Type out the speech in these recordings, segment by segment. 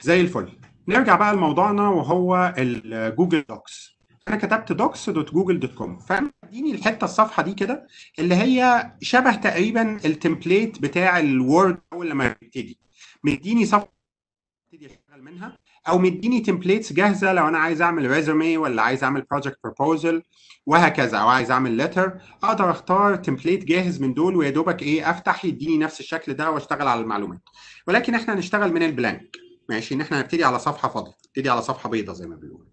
زي الفل نرجع بقى لموضوعنا وهو الجوجل دوكس انا كتبت دوكس دوت جوجل دوت كوم فاديني الحته الصفحه دي كده اللي هي شبه تقريبا التمبليت بتاع الوورد اول لما يبتدي مديني صفحه ابتدي اشتغل منها او مديني تمبليتس جاهزه لو انا عايز اعمل ريزومي ولا عايز اعمل بروجكت بروبوزل وهكذا او عايز اعمل ليتر اقدر اختار تمبليت جاهز من دول ويا دوبك ايه افتح يديني نفس الشكل ده واشتغل على المعلومات ولكن احنا هنشتغل من البلانك ماشي ان احنا نبتدي على صفحه فاضيه نبتدي على صفحه بيضاء زي ما بيقولوا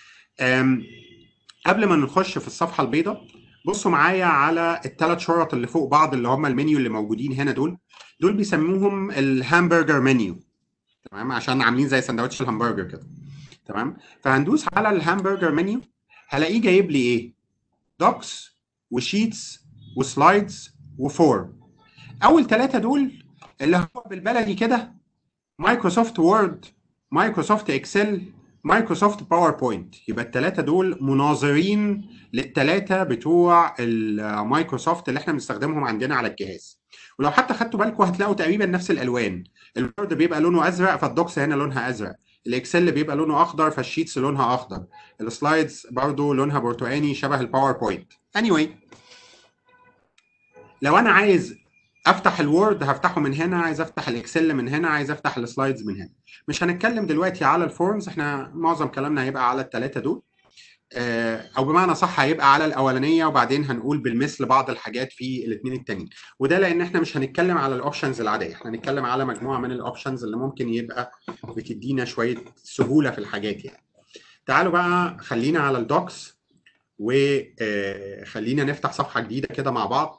قبل ما نخش في الصفحه البيضاء بصوا معايا على الثلاث شرط اللي فوق بعض اللي هم المنيو اللي موجودين هنا دول دول بيسموهم الهامبرجر منيو تمام عشان عاملين زي سندوتش الهمبرجر كده تمام فهندوس على الهامبرجر منيو هلاقيه جايب لي ايه دوكس وشيتس وسلايدز وفورم اول ثلاثه دول اللي هو بالبلدي كده مايكروسوفت وورد مايكروسوفت اكسل مايكروسوفت باوربوينت يبقى الثلاثه دول مناظرين للثلاثه بتوع المايكروسوفت اللي احنا بنستخدمهم عندنا على الجهاز ولو حتى خدتوا بالكم هتلاقوا تقريبا نفس الالوان الوورد بيبقى لونه ازرق فالدوكس هنا لونها ازرق الاكسل بيبقى لونه اخضر فالشيتس لونها اخضر السلايدز برضو لونها برتقاني شبه الباوربوينت anyway لو انا عايز افتح الوورد هفتحه من هنا عايز افتح الاكسل من هنا عايز افتح السلايدز من هنا مش هنتكلم دلوقتي على الفورمز احنا معظم كلامنا هيبقى على الثلاثه دول او بمعنى صح هيبقى على الاولانيه وبعدين هنقول بالمثل بعض الحاجات في الاثنين التانيين وده لان احنا مش هنتكلم على الاوبشنز العاديه احنا هنتكلم على مجموعه من الاوبشنز اللي ممكن يبقى بتدينا شويه سهوله في الحاجات يعني تعالوا بقى خلينا على الدوكس وخلينا نفتح صفحه جديده كده مع بعض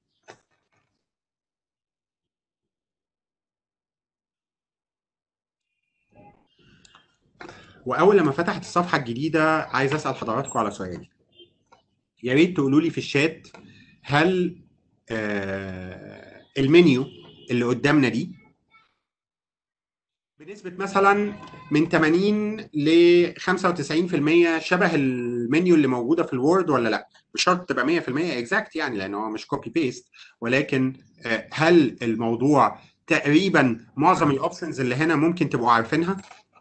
واول لما فتحت الصفحه الجديده عايز اسال حضراتكم على سؤال يا ريت تقولوا لي في الشات هل آه المنيو اللي قدامنا دي بنسبه مثلا من 80 ل 95% شبه المنيو اللي موجوده في الوورد ولا لا مش شرط تبقى 100% اكزاكت يعني لان هو مش كوبي بيست ولكن آه هل الموضوع تقريبا معظم الاوبشنز اللي هنا ممكن تبقوا عارفينها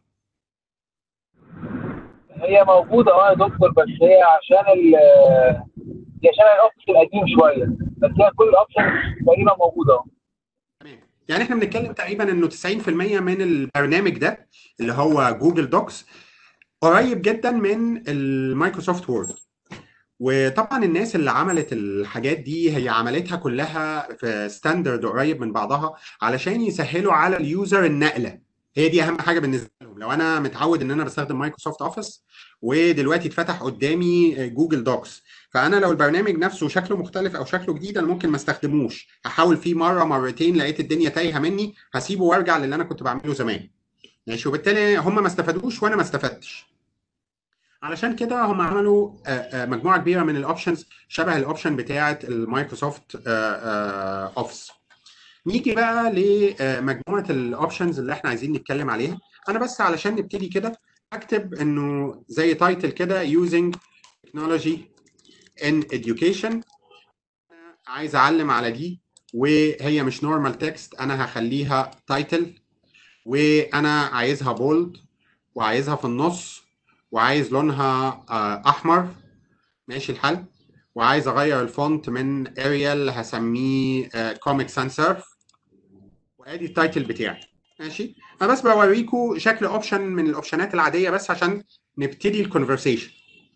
هي موجوده اه يا دكتور بس هي عشان ال هي عشان الاوبشن القديم شويه بس هي كل الاوبشن تقريبا موجوده اه تمام يعني احنا بنتكلم تقريبا انه 90% من البرنامج ده اللي هو جوجل دوكس قريب جدا من المايكروسوفت وورد وطبعا الناس اللي عملت الحاجات دي هي عملتها كلها في ستاندرد قريب من بعضها علشان يسهلوا على اليوزر النقله هي دي اهم حاجه بالنسبه لهم لو انا متعود ان انا بستخدم مايكروسوفت اوفيس ودلوقتي اتفتح قدامي جوجل دوكس فانا لو البرنامج نفسه شكله مختلف او شكله جديد انا ممكن ما استخدموش هحاول فيه مره مرتين لقيت الدنيا تايهه مني هسيبه وارجع للي انا كنت بعمله زمان ماشي وبالتالي هم ما استفادوش وانا ما استفدتش علشان كده هم عملوا مجموعه كبيره من الاوبشنز شبه الاوبشن بتاعه المايكروسوفت اوفيس نيجي بقى لمجموعه الاوبشنز اللي احنا عايزين نتكلم عليها انا بس علشان نبتدي كده اكتب انه زي تايتل كده using technology in education عايز اعلم على دي وهي مش نورمال تكست انا هخليها تايتل وانا عايزها بولد وعايزها في النص وعايز لونها احمر ماشي الحل وعايز اغير الفونت من اريال هسميه كوميك سان سيرف وادي التايتل بتاعي ماشي انا بس بوريكم شكل اوبشن من الاوبشنات العاديه بس عشان نبتدي الكونفرسيشن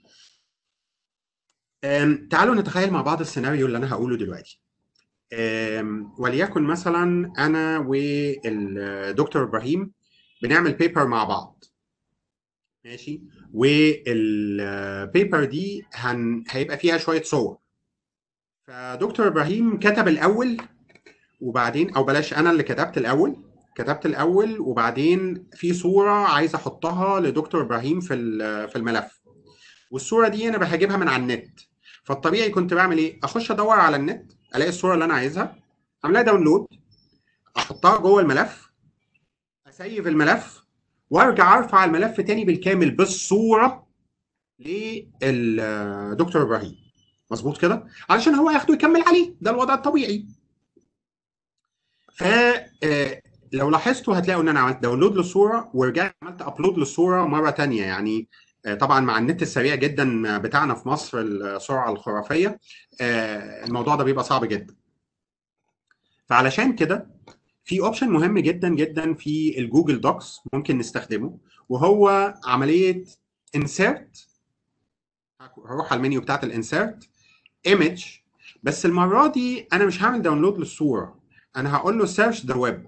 تعالوا نتخيل مع بعض السيناريو اللي انا هقوله دلوقتي وليكن مثلا انا والدكتور ابراهيم بنعمل بيبر مع بعض ماشي والبيبر دي هن... هيبقى فيها شويه صور فدكتور ابراهيم كتب الاول وبعدين او بلاش انا اللي كتبت الاول كتبت الاول وبعدين في صوره عايز احطها لدكتور ابراهيم في في الملف والصوره دي انا بهجيبها من على النت فالطبيعي كنت بعمل ايه اخش ادور على النت الاقي الصوره اللي انا عايزها اعملها داونلود احطها جوه الملف اسيف الملف وارجع ارفع الملف تاني بالكامل بالصوره للدكتور ابراهيم مظبوط كده علشان هو ياخده يكمل عليه ده الوضع الطبيعي ف لو لاحظتوا هتلاقوا ان انا عملت داونلود للصوره ورجعت عملت ابلود للصوره مره تانية يعني آه، طبعا مع النت السريع جدا بتاعنا في مصر السرعه الخرافيه آه، الموضوع ده بيبقى صعب جدا فعلشان كده في اوبشن مهم جدا جدا في الجوجل دوكس ممكن نستخدمه وهو عمليه انسيرت هروح على المنيو بتاعت الانسيرت ايمج بس المره دي انا مش هعمل داونلود للصوره انا هقول له سيرش ذا ويب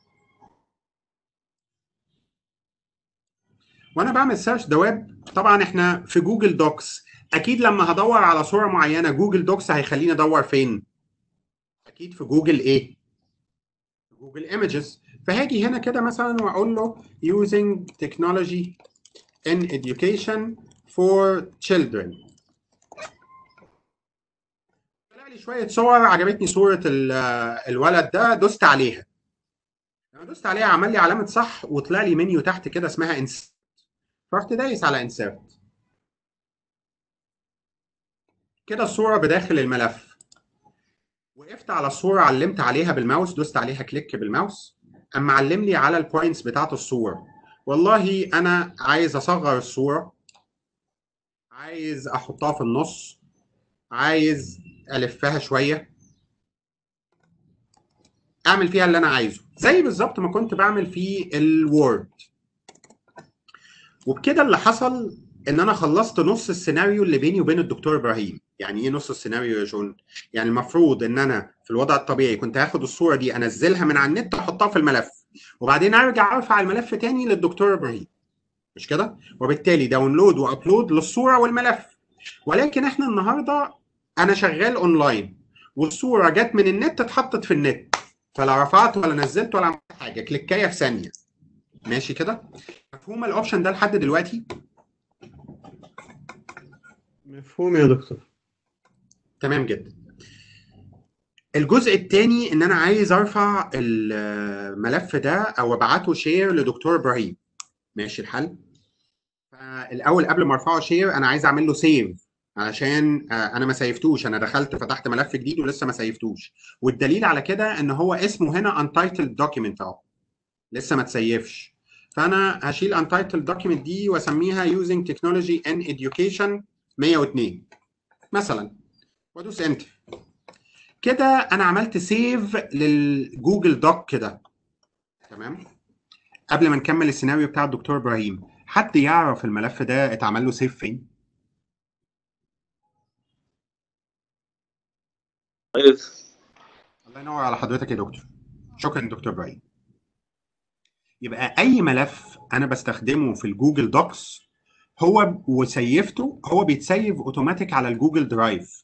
وانا بعمل سيرش ذا ويب طبعا احنا في جوجل دوكس اكيد لما هدور على صوره معينه جوجل دوكس هيخليني ادور فين اكيد في جوجل ايه جوجل ايمجز فهاجي هنا كده مثلا واقول له using technology in education for children طلع لي شويه صور عجبتني صوره ال- الولد ده دوست عليها لما دوست عليها عمل لي علامه صح وطلع لي منيو تحت كده اسمها insert رحت دايس على insert كده الصوره بداخل الملف وقفت على الصوره علمت عليها بالماوس دوست عليها كليك بالماوس اما علم لي على البوينتس بتاعت الصوره والله انا عايز اصغر الصوره عايز احطها في النص عايز الفها شويه اعمل فيها اللي انا عايزه زي بالظبط ما كنت بعمل في الوورد وبكده اللي حصل ان انا خلصت نص السيناريو اللي بيني وبين الدكتور ابراهيم يعني ايه نص السيناريو يا جون يعني المفروض ان انا في الوضع الطبيعي كنت هاخد الصوره دي انزلها من على النت احطها في الملف وبعدين ارجع ارفع الملف تاني للدكتور ابراهيم مش كده وبالتالي داونلود وابلود للصوره والملف ولكن احنا النهارده انا شغال اونلاين والصوره جت من النت اتحطت في النت فلا رفعت ولا نزلت ولا عملت حاجه كليكايه في ثانيه ماشي كده مفهوم الاوبشن ده لحد دلوقتي مفهوم يا دكتور تمام جدا الجزء الثاني ان انا عايز ارفع الملف ده او ابعته شير لدكتور ابراهيم ماشي الحل فالاول قبل ما ارفعه شير انا عايز اعمل له سيف علشان آه، انا ما سيفتوش انا دخلت فتحت ملف جديد ولسه ما سيفتوش والدليل على كده ان هو اسمه هنا untitled document اهو لسه ما تسيفش فانا هشيل untitled document دي واسميها using technology in education 102 مثلا وادوس انتر كده انا عملت سيف للجوجل دوك كده تمام قبل ما نكمل السيناريو بتاع الدكتور ابراهيم حد يعرف الملف ده اتعمل له سيف فين كويس الله ينور على حضرتك يا دكتور شكرا دكتور ابراهيم يبقى اي ملف انا بستخدمه في الجوجل دوكس هو وسيفته هو بيتسيف اوتوماتيك على الجوجل درايف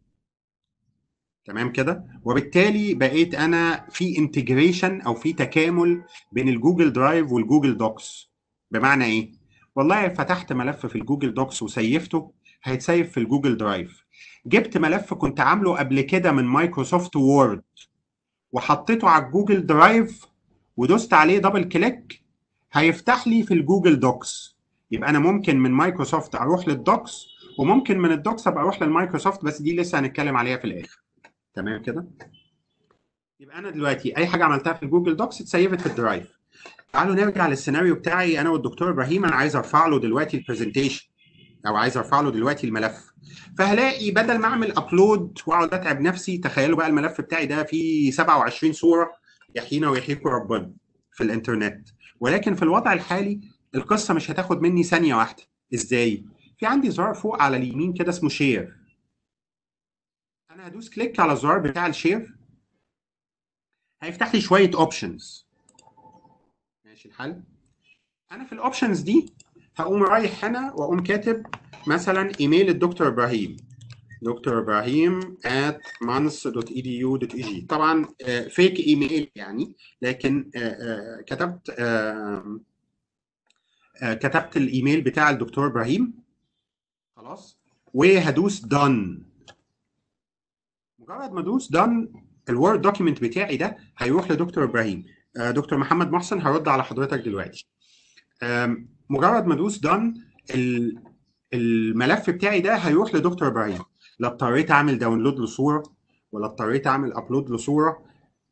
تمام كده وبالتالي بقيت انا في انتجريشن او في تكامل بين الجوجل درايف والجوجل دوكس بمعنى ايه والله فتحت ملف في الجوجل دوكس وسيفته هيتسيف في الجوجل درايف جبت ملف كنت عامله قبل كده من مايكروسوفت وورد وحطيته على الجوجل درايف ودوست عليه دبل كليك هيفتح لي في الجوجل دوكس يبقى انا ممكن من مايكروسوفت اروح للدوكس وممكن من الدوكس ابقى اروح للمايكروسوفت بس دي لسه هنتكلم عليها في الاخر تمام كده يبقى انا دلوقتي اي حاجه عملتها في الجوجل دوكس اتسيفت في الدرايف تعالوا نرجع للسيناريو بتاعي انا والدكتور ابراهيم انا عايز ارفع له دلوقتي البرزنتيشن او عايز ارفع له دلوقتي الملف فهلاقي بدل ما اعمل ابلود واقعد اتعب نفسي تخيلوا بقى الملف بتاعي ده فيه 27 صوره يحيينا ويحييكم ربنا في الانترنت ولكن في الوضع الحالي القصه مش هتاخد مني ثانيه واحده ازاي في عندي زرار فوق على اليمين كده اسمه شير انا هدوس كليك على الزرار بتاع الشير هيفتح لي شويه اوبشنز ماشي الحل انا في الاوبشنز دي هقوم رايح هنا واقوم كاتب مثلا ايميل الدكتور ابراهيم دكتور ابراهيم at mans.edu.eg طبعا فيك ايميل يعني لكن آه، آه، كتبت آه، آه، كتبت الايميل بتاع الدكتور ابراهيم خلاص وهدوس done مجرد ما ادوس done الوورد دوكيمنت بتاعي ده هيروح لدكتور ابراهيم آه، دكتور محمد محسن هرد على حضرتك دلوقتي آم، مجرد ما ادوس done ال- الملف بتاعي ده هيروح لدكتور ابراهيم لا اضطريت اعمل داونلود لصوره ولا اضطريت اعمل ابلود لصوره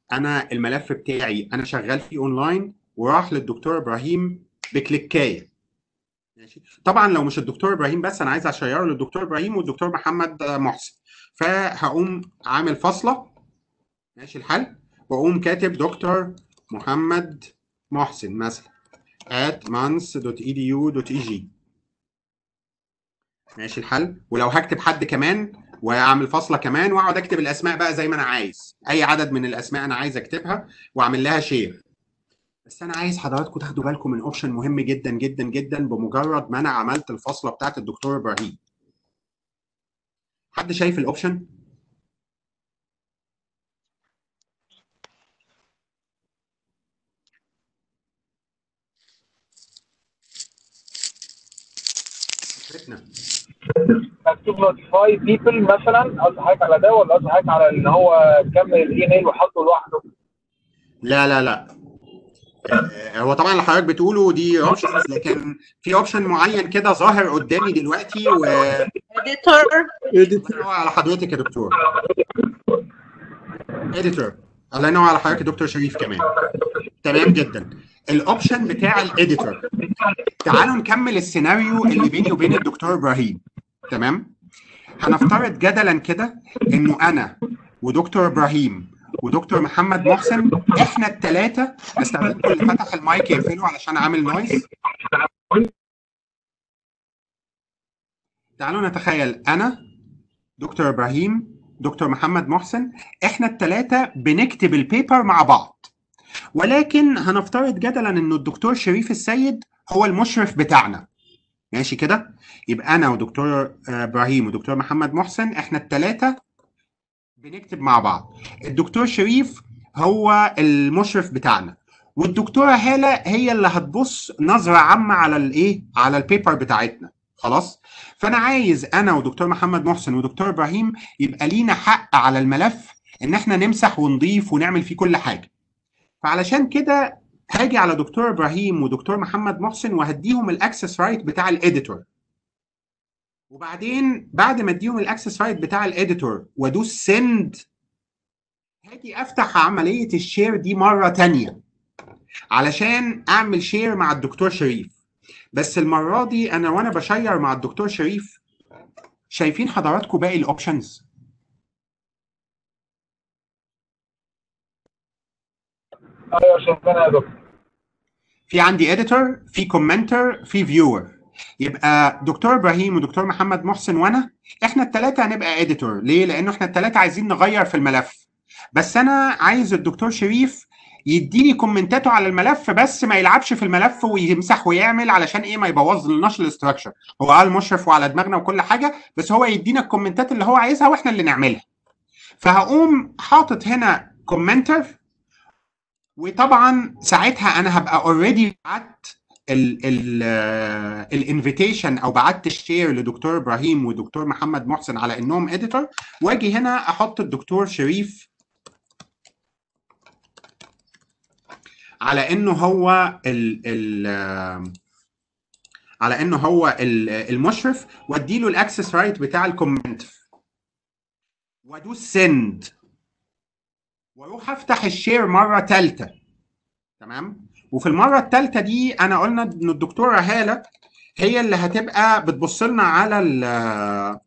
انا الملف بتاعي انا شغال فيه اونلاين وراح للدكتور ابراهيم بكليكايه ماشي طبعا لو مش الدكتور ابراهيم بس انا عايز اشيره للدكتور ابراهيم والدكتور محمد محسن فهقوم عامل فاصله ماشي الحل واقوم كاتب دكتور محمد محسن مثلا at mans.edu.eg ماشي الحل ولو هكتب حد كمان واعمل فاصله كمان واقعد اكتب الاسماء بقى زي ما انا عايز اي عدد من الاسماء انا عايز اكتبها واعمل لها شير بس انا عايز حضراتكم تاخدوا بالكم من اوبشن مهم جدا جدا جدا بمجرد ما انا عملت الفاصله بتاعت الدكتور ابراهيم حد شايف الاوبشن فكرتنا مكتوب نوتيفاي بيبل مثلا قصدي حضرتك على ده ولا قصدي حضرتك على ان هو كمل الايميل وحطه لوحده؟ لا لا لا آه، هو طبعا اللي حضرتك بتقوله دي اوبشنز لكن في اوبشن معين كده ظاهر قدامي دلوقتي و editor الله ينور على حضرتك يا دكتور اديتور الله ينور على حضرتك يا دكتور شريف كمان تمام جدا الاوبشن بتاع الاديتور تعالوا نكمل السيناريو اللي بيني وبين الدكتور ابراهيم تمام هنفترض جدلا كده انه انا ودكتور ابراهيم ودكتور محمد محسن احنا الثلاثه استاذنكم اللي فتح المايك يقفله علشان عامل نويز تعالوا نتخيل انا دكتور ابراهيم دكتور محمد محسن احنا الثلاثه بنكتب البيبر مع بعض ولكن هنفترض جدلا انه الدكتور شريف السيد هو المشرف بتاعنا ماشي كده يبقى انا ودكتور آه، ابراهيم ودكتور محمد محسن احنا الثلاثه بنكتب مع بعض الدكتور شريف هو المشرف بتاعنا والدكتوره هاله هي اللي هتبص نظره عامه على الايه على البيبر بتاعتنا خلاص فانا عايز انا ودكتور محمد محسن ودكتور ابراهيم يبقى لينا حق على الملف ان احنا نمسح ونضيف ونعمل فيه كل حاجه فعلشان كده هاجي على دكتور ابراهيم ودكتور محمد محسن وهديهم الاكسس رايت بتاع الاديتور وبعدين بعد ما اديهم الاكسس رايت بتاع الاديتور وادوس سند هاجي افتح عمليه الشير دي مره تانية علشان اعمل شير مع الدكتور شريف بس المره دي انا وانا بشير مع الدكتور شريف شايفين حضراتكم باقي الاوبشنز ايوه شايفينها يا دكتور في عندي اديتور في كومنتر في فيور يبقى دكتور ابراهيم ودكتور محمد محسن وانا احنا الثلاثه هنبقى اديتور ليه لانه احنا الثلاثه عايزين نغير في الملف بس انا عايز الدكتور شريف يديني كومنتاته على الملف بس ما يلعبش في الملف ويمسح ويعمل علشان ايه ما يبوظ لناش الاستراكشر هو قال مشرف وعلى دماغنا وكل حاجه بس هو يدينا الكومنتات اللي هو عايزها واحنا اللي نعملها فهقوم حاطط هنا كومنتر وطبعا ساعتها انا هبقى اوريدي بعت الانفيتيشن او بعت الشير لدكتور ابراهيم ودكتور محمد محسن على انهم اديتور واجي هنا احط الدكتور شريف على انه هو ال ال على انه هو ال- المشرف واديله الاكسس رايت بتاع الكومنت وادوس سند واروح افتح الشير مره ثالثه تمام وفي المره الثالثه دي انا قلنا ان الدكتوره هاله هي اللي هتبقى بتبص لنا على ال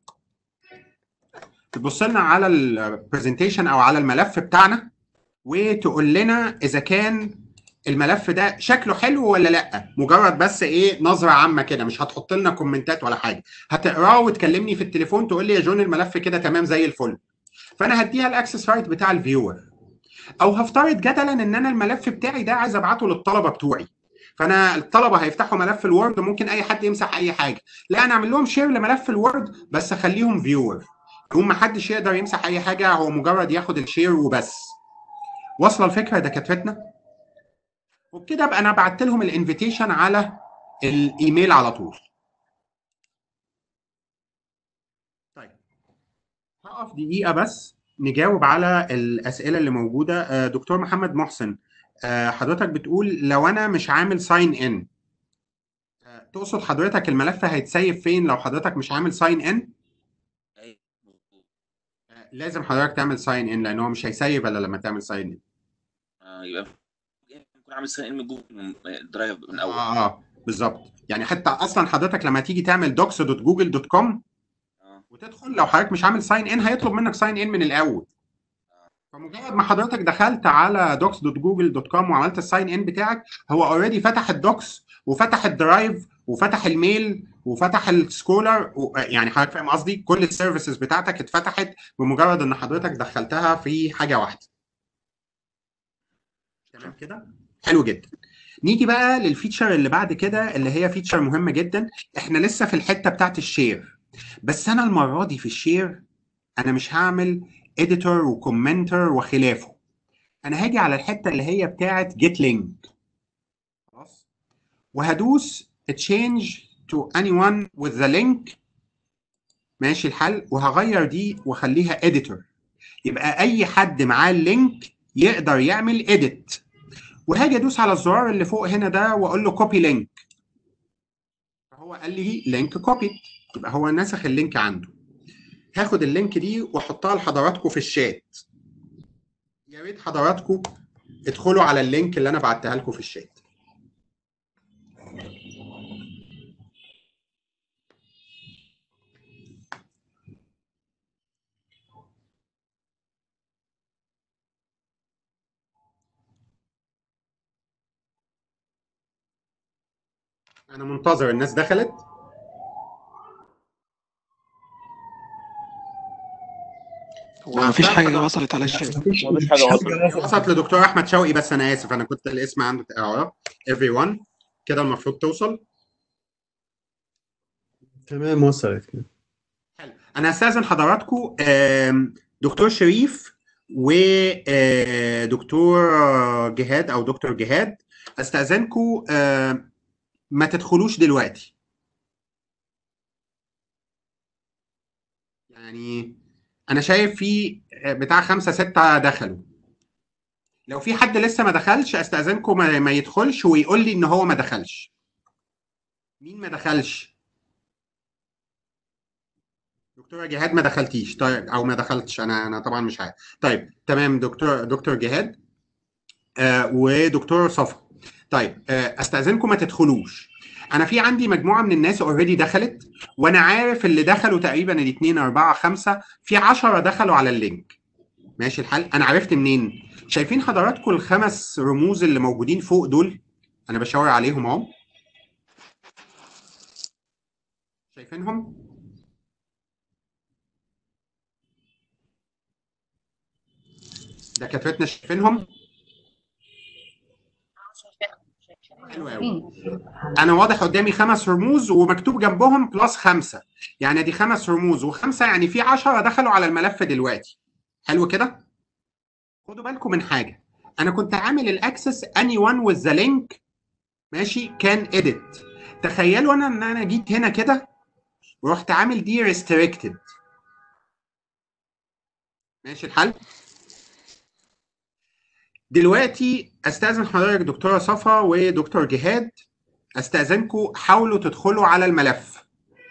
بتبص لنا على البرزنتيشن او على الملف بتاعنا وتقول لنا اذا كان الملف ده شكله حلو ولا لا مجرد بس ايه نظره عامه كده مش هتحط لنا كومنتات ولا حاجه هتقراه وتكلمني في التليفون تقول لي يا جون الملف كده تمام زي الفل فانا هديها الاكسس رايت بتاع الفيور او هفترض جدلا ان انا الملف بتاعي ده عايز ابعته للطلبه بتوعي فانا الطلبه هيفتحوا ملف الوورد ممكن اي حد يمسح اي حاجه لا انا اعمل لهم شير لملف الوورد بس اخليهم فيور يقوم ما حدش يقدر يمسح اي حاجه هو مجرد ياخد الشير وبس واصله الفكره يا دكاترتنا وبكده ابقى انا بعت لهم الانفيتيشن على الايميل على طول طيب هقف دقيقه بس نجاوب على الاسئله اللي موجوده آه، دكتور محمد محسن آه، حضرتك بتقول لو انا مش عامل ساين ان تقصد حضرتك الملف هيتسيب فين لو حضرتك مش عامل ساين ان لازم حضرتك تعمل ساين ان لان هو مش هيسيب الا لما تعمل ساين ان آه يبقى ممكن اعمل ساين ان من جوجل من درايف من اول اه اه بالظبط يعني حتى اصلا حضرتك لما تيجي تعمل دوكس دوت جوجل دوت كوم آه. وتدخل لو حضرتك مش عامل ساين ان هيطلب منك ساين ان من الاول فمجرد ما حضرتك دخلت على دوكس دوت جوجل دوت كوم وعملت الساين ان بتاعك هو اوريدي فتح الدوكس وفتح الدرايف وفتح الميل وفتح السكولر و... يعني حضرتك فاهم قصدي كل السيرفيسز بتاعتك اتفتحت بمجرد ان حضرتك دخلتها في حاجه واحده تمام كده حلو جدا نيجي بقى للفيتشر اللي بعد كده اللي هي فيتشر مهمه جدا احنا لسه في الحته بتاعت الشير بس انا المره دي في الشير انا مش هعمل اديتور وكومنتر وخلافه انا هاجي على الحته اللي هي بتاعت جيت لينك خلاص وهدوس change to anyone with the link ماشي الحل وهغير دي واخليها editor يبقى اي حد معاه اللينك يقدر يعمل edit وهاجي ادوس على الزرار اللي فوق هنا ده واقول له copy link فهو قال لي لينك كوبي يبقى هو نسخ اللينك عنده هاخد اللينك دي واحطها لحضراتكم في الشات يا ريت حضراتكم ادخلوا على اللينك اللي انا بعتها لكم في الشات انا منتظر الناس دخلت هو مفيش حاجة وصلت على الشات مفيش مفيش حاجة وصلت. وصلت لدكتور احمد شوقي بس انا اسف انا كنت الاسم عنده اه everyone كده المفروض توصل تمام وصلت كده حلو انا هستاذن حضراتكم آم، دكتور شريف ودكتور جهاد او دكتور جهاد استاذنكم آم، ما تدخلوش دلوقتي يعني انا شايف في بتاع خمسة ستة دخلوا لو في حد لسه ما دخلش استاذنكم ما ما يدخلش ويقول لي ان هو ما دخلش مين ما دخلش دكتوره جهاد ما دخلتيش طيب او ما دخلتش انا انا طبعا مش عارف طيب تمام دكتور دكتور جهاد آه ودكتور صفا طيب آه استاذنكم ما تدخلوش انا في عندي مجموعه من الناس اوريدي دخلت وانا عارف اللي دخلوا تقريبا الاثنين أربعة خمسة في عشرة دخلوا على اللينك ماشي الحال انا عرفت منين شايفين حضراتكم الخمس رموز اللي موجودين فوق دول انا بشاور عليهم اهو شايفينهم دكاترتنا شايفينهم حلو قوي انا واضح قدامي خمس رموز ومكتوب جنبهم بلس خمسة يعني دي خمس رموز وخمسة يعني في عشرة دخلوا على الملف دلوقتي حلو كده خدوا بالكم من حاجة انا كنت عامل الاكسس اني وان with the link ماشي كان edit تخيلوا انا ان انا جيت هنا كده ورحت عامل دي restricted ماشي الحل دلوقتي استاذن حضرتك دكتوره صفا ودكتور جهاد استاذنكم حاولوا تدخلوا على الملف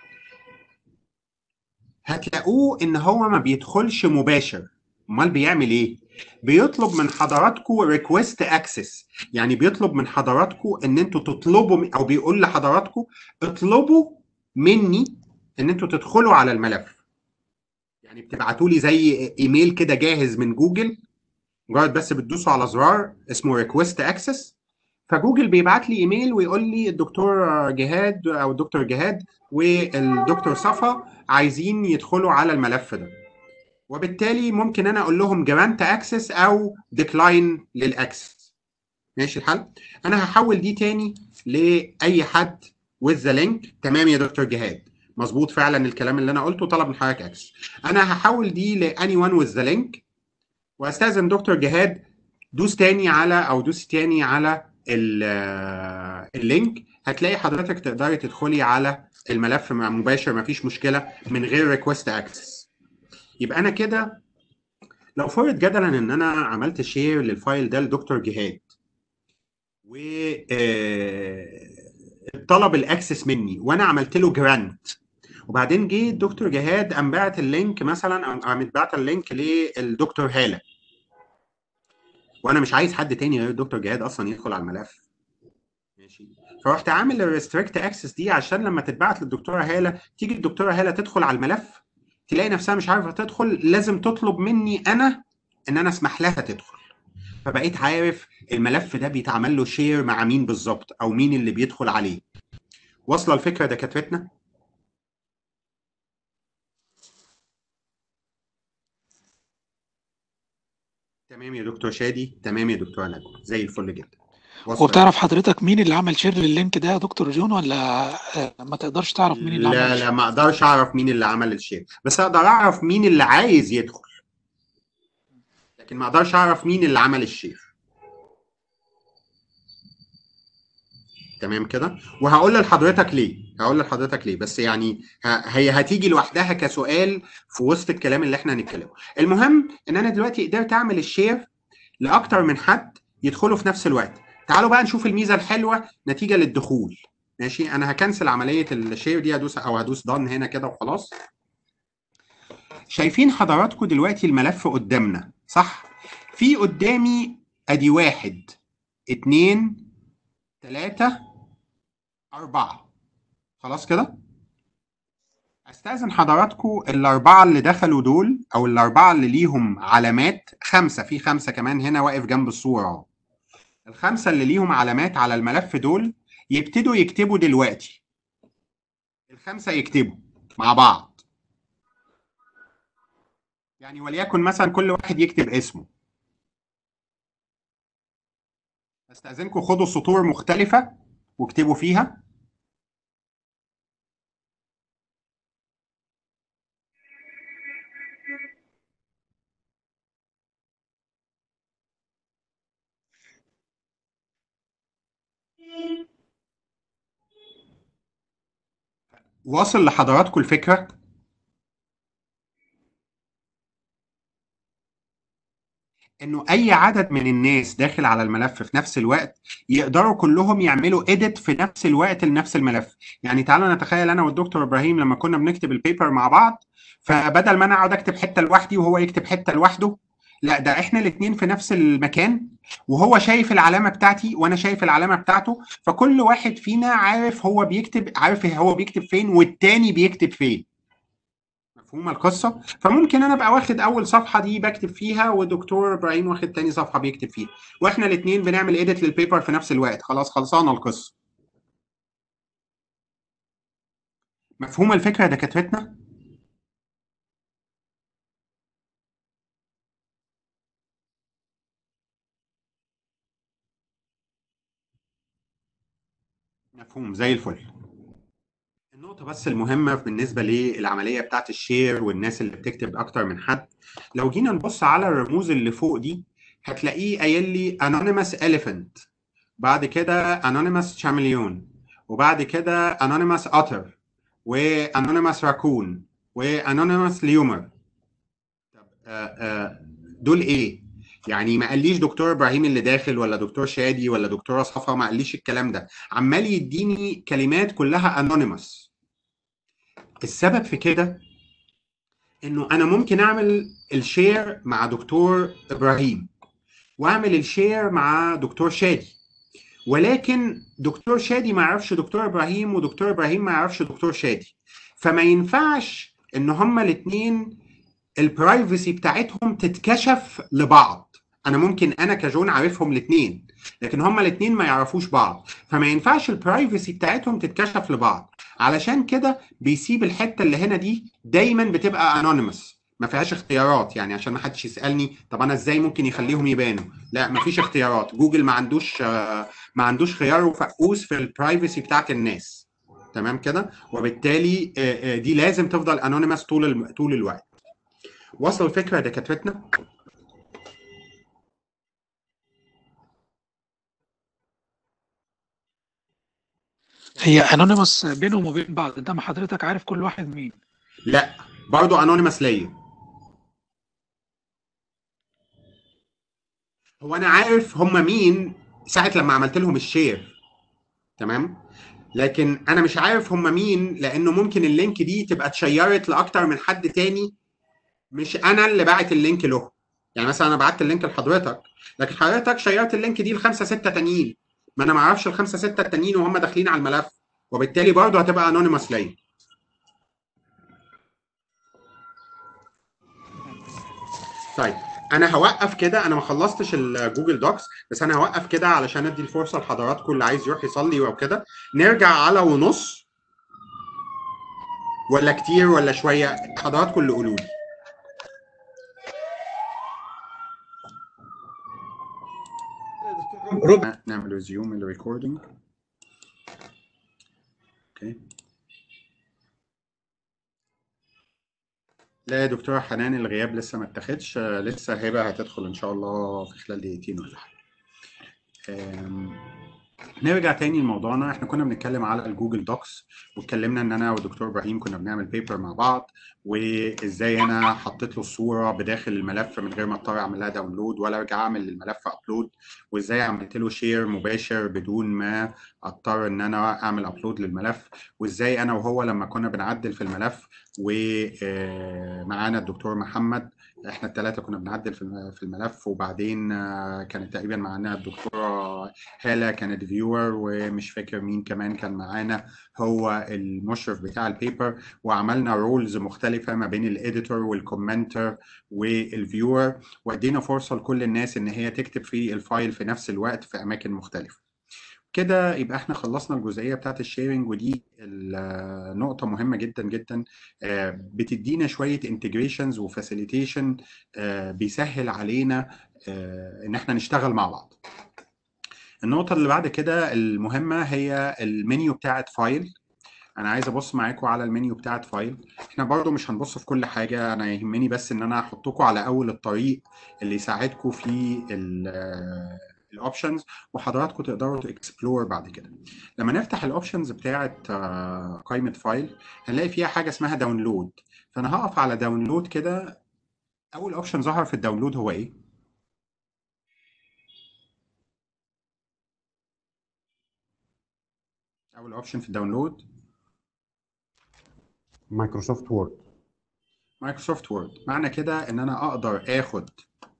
هتلاقوه ان هو ما بيدخلش مباشر امال بيعمل ايه بيطلب من حضراتكم ريكويست اكسس يعني بيطلب من حضراتكم ان انتوا تطلبوا او بيقول لحضراتكم اطلبوا مني ان انتوا تدخلوا على الملف يعني بتبعتوا لي زي ايميل كده جاهز من جوجل مجرد بس بتدوسوا على زرار اسمه ريكويست اكسس فجوجل بيبعت لي ايميل ويقول لي الدكتور جهاد او الدكتور جهاد والدكتور صفا عايزين يدخلوا على الملف ده وبالتالي ممكن انا اقول لهم جرانت اكسس او ديكلاين للاكسس ماشي الحل انا هحول دي تاني لاي حد with the link تمام يا دكتور جهاد مظبوط فعلا الكلام اللي انا قلته طلب من حضرتك اكسس انا هحول دي لاني وان with the link واستاذن دكتور جهاد دوس تاني على او دوس تاني على ال- اللينك هتلاقي حضرتك تقدري تدخلي على الملف مع- مباشر مفيش مشكله من غير ريكوست اكسس يبقى انا كده لو فرض جدلا ان انا عملت شير للفايل ده لدكتور جهاد و آه، طلب الاكسس مني وانا عملت له جرانت وبعدين جه الدكتور جهاد قام باعت اللينك مثلا او قامت باعت اللينك للدكتور هاله وانا مش عايز حد تاني غير الدكتور جهاد اصلا يدخل على الملف ماشي فرحت عامل الريستريكت اكسس دي عشان لما تتبعت للدكتوره هاله تيجي الدكتوره هاله تدخل على الملف تلاقي نفسها مش عارفه تدخل لازم تطلب مني انا ان انا اسمح لها تدخل فبقيت عارف الملف ده بيتعمل له شير مع مين بالظبط او مين اللي بيدخل عليه واصله الفكره دكاترتنا تمام يا دكتور شادي تمام يا دكتور نجوى زي الفل جدا واصلة وبتعرف حضرتك مين اللي عمل شير لللينك ده يا دكتور جون ولا آه، ما تقدرش تعرف مين اللي لا عمل لا شير ما اقدرش اعرف مين اللي عمل الشير بس اقدر اعرف مين اللي عايز يدخل لكن ما اقدرش اعرف مين اللي عمل الشير تمام كده وهقول لحضرتك ليه هقول لحضرتك ليه بس يعني ه- هي هتيجي لوحدها كسؤال في وسط الكلام اللي احنا هنتكلمه المهم ان انا دلوقتي قدرت اعمل الشير لاكتر من حد يدخلوا في نفس الوقت تعالوا بقى نشوف الميزه الحلوه نتيجه للدخول ماشي انا هكنسل عمليه الشير دي هدوس او هدوس دان هنا كده وخلاص شايفين حضراتكم دلوقتي الملف قدامنا صح في قدامي ادي واحد اتنين تلاتة أربعة خلاص كده استاذن حضراتكم الاربعه اللي دخلوا دول او الاربعه اللي ليهم علامات خمسه في خمسه كمان هنا واقف جنب الصوره اهو الخمسه اللي ليهم علامات على الملف دول يبتدوا يكتبوا دلوقتي الخمسه يكتبوا مع بعض يعني وليكن مثلا كل واحد يكتب اسمه استاذنكم خدوا سطور مختلفه واكتبوا فيها واصل لحضراتكم الفكره انه اي عدد من الناس داخل على الملف في نفس الوقت يقدروا كلهم يعملوا اديت في نفس الوقت لنفس الملف يعني تعالوا نتخيل انا والدكتور ابراهيم لما كنا بنكتب البيبر مع بعض فبدل ما انا اقعد اكتب حته لوحدي وهو يكتب حته لوحده لا ده احنا الاثنين في نفس المكان وهو شايف العلامه بتاعتي وانا شايف العلامه بتاعته فكل واحد فينا عارف هو بيكتب عارف هو بيكتب فين والتاني بيكتب فين مفهومه القصه فممكن انا ابقى واخد اول صفحه دي بكتب فيها ودكتور ابراهيم واخد تاني صفحه بيكتب فيها واحنا الاثنين بنعمل ايديت للبيبر في نفس الوقت خلاص خلصانه القصه مفهومه الفكره يا دكاترتنا مفهوم زي الفل النقطة بس المهمة بالنسبة للعملية بتاعت الشير والناس اللي بتكتب أكتر من حد لو جينا نبص على الرموز اللي فوق دي هتلاقيه قايل لي anonymous elephant بعد كده anonymous chameleon وبعد كده anonymous otter و anonymous raccoon و anonymous lemur طب آه آه دول ايه؟ يعني ما قاليش دكتور ابراهيم اللي داخل ولا دكتور شادي ولا دكتوره صفا ما قاليش الكلام ده عمال يديني كلمات كلها انونيمس السبب في كده انه انا ممكن اعمل الشير مع دكتور ابراهيم واعمل الشير مع دكتور شادي ولكن دكتور شادي ما يعرفش دكتور ابراهيم ودكتور ابراهيم ما يعرفش دكتور شادي فما ينفعش ان هما الاثنين البرايفسي بتاعتهم تتكشف لبعض انا ممكن انا كجون عارفهم الاثنين لكن هما الاثنين ما يعرفوش بعض فما ينفعش البرايفسي بتاعتهم تتكشف لبعض علشان كده بيسيب الحته اللي هنا دي دايما بتبقى انونيمس ما فيهاش اختيارات يعني عشان ما حدش يسالني طب انا ازاي ممكن يخليهم يبانوا لا ما فيش اختيارات جوجل ما عندوش آه، ما عندوش خيار وفقوس في البرايفسي بتاعت الناس تمام كده وبالتالي آه، آه، دي لازم تفضل انونيمس طول الم- طول الوقت وصل الفكره يا دكاترتنا هي انونيموس بينهم وبين بعض انت ما حضرتك عارف كل واحد مين لا برضه انونيمس ليا هو انا عارف هم مين ساعه لما عملت لهم الشير تمام لكن انا مش عارف هم مين لانه ممكن اللينك دي تبقى اتشيرت لاكتر من حد تاني مش انا اللي باعت اللينك له يعني مثلا انا بعت اللينك لحضرتك لكن حضرتك شيرت اللينك دي لخمسه سته تانيين ما انا ما اعرفش الخمسه سته التانيين وهم داخلين على الملف وبالتالي برضه هتبقى انونيموس ليا طيب انا هوقف كده انا ما خلصتش الجوجل دوكس بس انا هوقف كده علشان ادي الفرصه لحضراتكم اللي عايز يروح يصلي او كده نرجع على ونص ولا كتير ولا شويه حضراتكم اللي قولوا لي ربع نعمل ريزيوم الريكوردينج اوكي لا يا دكتورة حنان الغياب لسه ما اتاخدش آه، لسه هبة هتدخل ان شاء الله في خلال دقيقتين ولا حاجة آم، نرجع تاني لموضوعنا احنا كنا بنتكلم على الجوجل دوكس واتكلمنا ان انا والدكتور ابراهيم كنا بنعمل بيبر مع بعض وازاي انا حطيت له الصوره بداخل الملف من غير ما اضطر اعمل لها داونلود ولا ارجع اعمل الملف ابلود وازاي عملت له شير مباشر بدون ما اضطر ان انا اعمل ابلود للملف وازاي انا وهو لما كنا بنعدل في الملف ومعانا الدكتور محمد احنا الثلاثه كنا بنعدل في الم- في الملف وبعدين آه، كانت تقريبا معانا الدكتوره هاله كانت فيور ومش فاكر مين كمان كان معانا هو المشرف بتاع البيبر وعملنا رولز مختلفه ما بين الاديتور والكومنتر والفيور وادينا فرصه لكل الناس ان هي تكتب في الفايل في نفس الوقت في اماكن مختلفه كده يبقى احنا خلصنا الجزئيه بتاعت الشيرنج ودي النقطه مهمه جدا جدا آه، بتدينا شويه انتجريشنز وفاسيليتيشن بيسهل علينا آه، ان احنا نشتغل مع بعض النقطه اللي بعد كده المهمه هي المنيو بتاعت فايل انا عايز ابص معاكم على المنيو بتاعت فايل احنا برضو مش هنبص في كل حاجه انا يهمني بس ان انا احطكم على اول الطريق اللي يساعدكم في الاوبشنز وحضراتكم تقدروا تكسبلور بعد كده لما نفتح الاوبشنز بتاعت آه، قائمه فايل هنلاقي فيها حاجه اسمها داونلود فانا هقف على داونلود كده اول اوبشن ظهر في الداونلود هو ايه اول اوبشن في الداونلود مايكروسوفت وورد مايكروسوفت وورد معنى كده ان انا اقدر اخد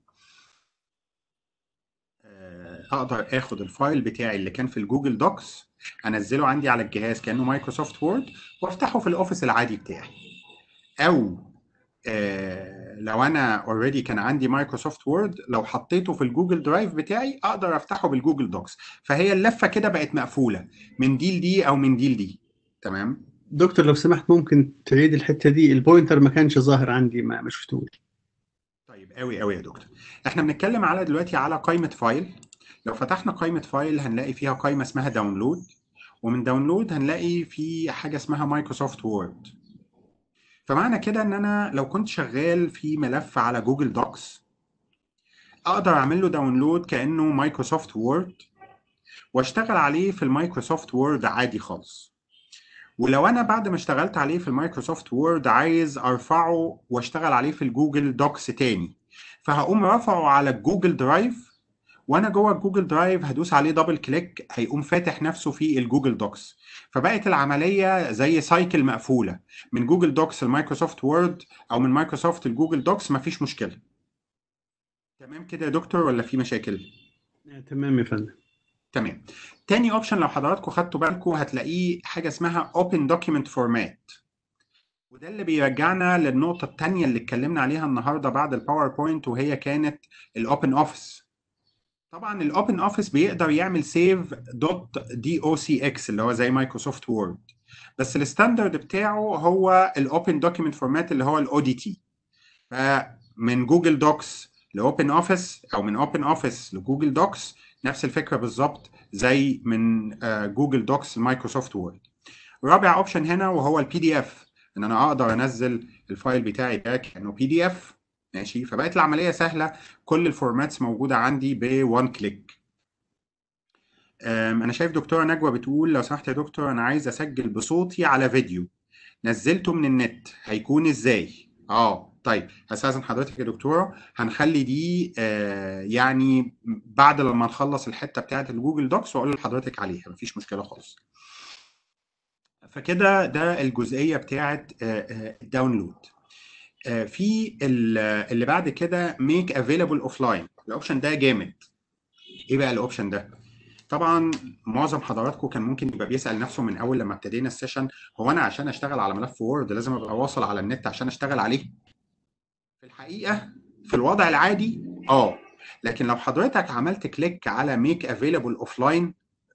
آه، اقدر اخد الفايل بتاعي اللي كان في الجوجل دوكس انزله عندي على الجهاز كانه مايكروسوفت وورد وافتحه في الاوفيس العادي بتاعي او آه، لو انا اوريدي كان عندي مايكروسوفت وورد لو حطيته في الجوجل درايف بتاعي اقدر افتحه بالجوجل دوكس فهي اللفه كده بقت مقفوله من دي لدي او من دي لدي تمام دكتور لو سمحت ممكن تعيد الحته دي البوينتر ما كانش ظاهر عندي ما ما شفتوش طيب قوي قوي يا دكتور احنا بنتكلم على دلوقتي على قائمة فايل لو فتحنا قائمة فايل هنلاقي فيها قائمة اسمها داونلود ومن داونلود هنلاقي في حاجة اسمها مايكروسوفت وورد فمعنى كده ان انا لو كنت شغال في ملف على جوجل دوكس اقدر اعمل له داونلود كانه مايكروسوفت وورد واشتغل عليه في المايكروسوفت وورد عادي خالص ولو انا بعد ما اشتغلت عليه في المايكروسوفت وورد عايز ارفعه واشتغل عليه في الجوجل دوكس تاني فهقوم رافعه على الجوجل درايف وانا جوه الجوجل درايف هدوس عليه دبل كليك هيقوم فاتح نفسه في الجوجل دوكس فبقت العمليه زي سايكل مقفوله من جوجل دوكس لمايكروسوفت وورد او من مايكروسوفت لجوجل دوكس مفيش مشكله تمام كده يا دكتور ولا في مشاكل آه، تمام يا فندم تمام تاني اوبشن لو حضراتكم خدتوا بالكم هتلاقيه حاجه اسمها Open Document Format وده اللي بيرجعنا للنقطه التانيه اللي اتكلمنا عليها النهارده بعد الباوربوينت وهي كانت الاوبن اوفيس طبعا الاوبن اوفيس بيقدر يعمل سيف دوت دي او سي اكس اللي هو زي مايكروسوفت وورد بس الستاندرد بتاعه هو الاوبن دوكيمنت فورمات اللي هو الاو دي تي فمن جوجل دوكس لاوبن اوفيس او من اوبن اوفيس لجوجل دوكس نفس الفكره بالظبط زي من جوجل دوكس لمايكروسوفت وورد رابع اوبشن هنا وهو البي دي اف ان انا اقدر انزل الفايل بتاعي ده كانه بي دي اف ماشي فبقت العمليه سهله كل الفورماتس موجوده عندي بوان كليك انا شايف دكتوره نجوى بتقول لو سمحت يا دكتور انا عايز اسجل بصوتي على فيديو نزلته من النت هيكون ازاي اه طيب هستاذن حضرتك يا دكتوره هنخلي دي آه يعني بعد لما نخلص الحته بتاعت الجوجل دوكس واقول لحضرتك عليها مفيش مشكله خالص فكده ده الجزئيه بتاعت آه آه الداونلود آه، في ال- اللي بعد كده ميك افيلابل اوف لاين الاوبشن ده جامد ايه بقى الاوبشن ده طبعا معظم حضراتكم كان ممكن يبقى بيسال نفسه من اول لما ابتدينا السيشن هو انا عشان اشتغل على ملف وورد لازم ابقى واصل على النت عشان اشتغل عليه في الحقيقه في الوضع العادي اه لكن لو حضرتك عملت كليك على ميك افيلابل اوف لاين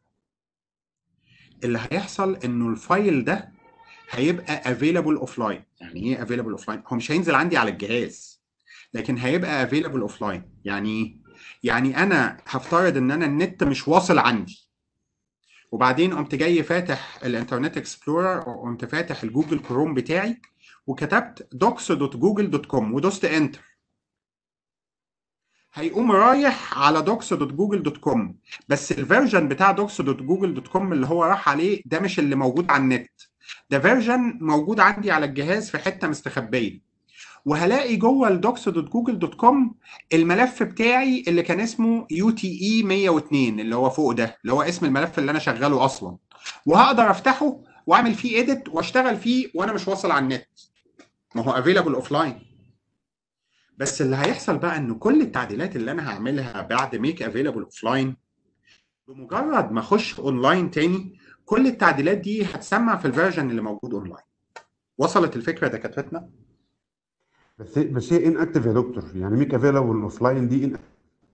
اللي هيحصل انه الفايل ده هيبقى افيلابل اوف لاين يعني ايه افيلابل اوف لاين هو مش هينزل عندي على الجهاز لكن هيبقى افيلابل اوف لاين يعني ايه يعني انا هفترض ان انا النت مش واصل عندي وبعدين قمت جاي فاتح الانترنت اكسبلورر وقمت فاتح الجوجل كروم بتاعي وكتبت docs.google.com ودوست انتر هيقوم رايح على docs.google.com بس الفيرجن بتاع docs.google.com اللي هو راح عليه ده مش اللي موجود على النت ده فيرجن موجود عندي على الجهاز في حته مستخبيه وهلاقي جوه الdocs.google.com الملف بتاعي اللي كان اسمه UTE 102 اللي هو فوق ده اللي هو اسم الملف اللي انا شغاله اصلا وهقدر افتحه واعمل فيه اديت واشتغل فيه وانا مش واصل على النت ما هو افيلابل اوف لاين بس اللي هيحصل بقى ان كل التعديلات اللي انا هعملها بعد ميك افيلابل اوف لاين بمجرد ما اخش اونلاين تاني كل التعديلات دي هتسمع في الفيرجن اللي موجود اونلاين وصلت الفكره دكاترتنا بس بس هي ان اكتف يا دكتور يعني ميك افيلابل اوف لاين دي ان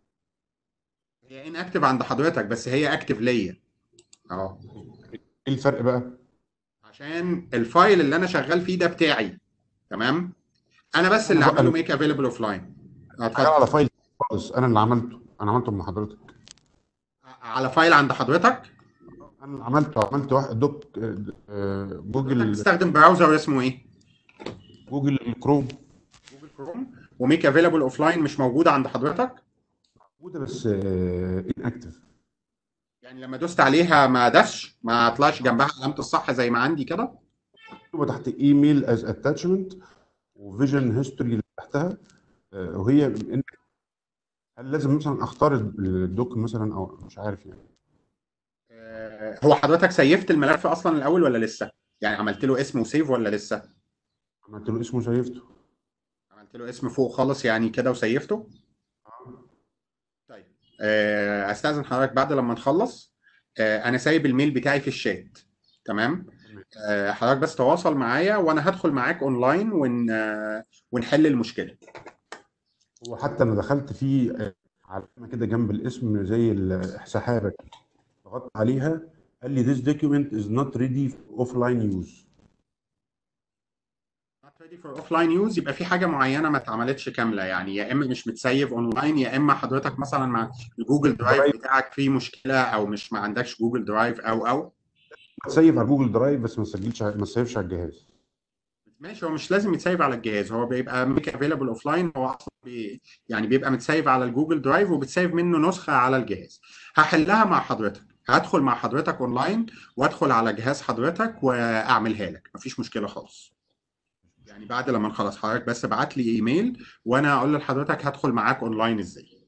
هي ان اكتف عند حضرتك بس هي اكتف ليا اه ايه الفرق بقى؟ عشان الفايل اللي انا شغال فيه ده بتاعي تمام انا بس اللي أنا- عامله أنا- ميك افيلابل اوف لاين شغال على فايل خالص انا اللي عملته انا عملته مع حضرتك على فايل عند حضرتك انا اللي عملته عملت واحد دوك آه، حضرتك جوجل بتستخدم براوزر اسمه ايه جوجل كروم جوجل كروم وميك افيلابل اوف لاين مش موجوده عند حضرتك موجوده بس ان اكتف يعني لما دوست عليها ما دفش ما طلعش جنبها علامه الصح زي ما عندي كده مكتوبه تحت ايميل از اتاتشمنت وفيجن هيستوري اللي تحتها آه، وهي إن- هل لازم مثلا اختار الدوك مثلا او مش عارف يعني آه، هو حضرتك سيفت الملف اصلا الاول ولا لسه يعني عملت له اسم وسيف ولا لسه عملت له اسمه سيفته عملت له اسم فوق خالص يعني كده وسيفته طيب آه، استاذن حضرتك بعد لما نخلص آه، انا سايب الميل بتاعي في الشات تمام آه، حضرتك بس تواصل معايا وانا هدخل معاك اونلاين ون آه، ونحل المشكله هو حتى انا دخلت فيه آه، علامه كده جنب الاسم زي السحابه كده. ضغطت عليها قال لي this document is not ready for offline use not ready for offline use يبقى في حاجه معينه ما اتعملتش كامله يعني يا اما مش متسيف اونلاين يا اما حضرتك مثلا مع الجوجل درايف بتاعك فيه مشكله او مش ما عندكش جوجل درايف او او تسيف على جوجل درايف بس ما تسجلش ما تسيفش على الجهاز ماشي هو مش لازم يتسيف على الجهاز هو بيبقى ميك افيلابل اوف لاين هو اصلا بي يعني بيبقى متسيف على الجوجل درايف وبتسيف منه نسخه على الجهاز هحلها مع حضرتك هدخل مع حضرتك اونلاين وادخل على جهاز حضرتك واعملها لك مفيش مشكله خالص يعني بعد لما نخلص حضرتك بس ابعت لي ايميل وانا اقول لحضرتك هدخل معاك اونلاين ازاي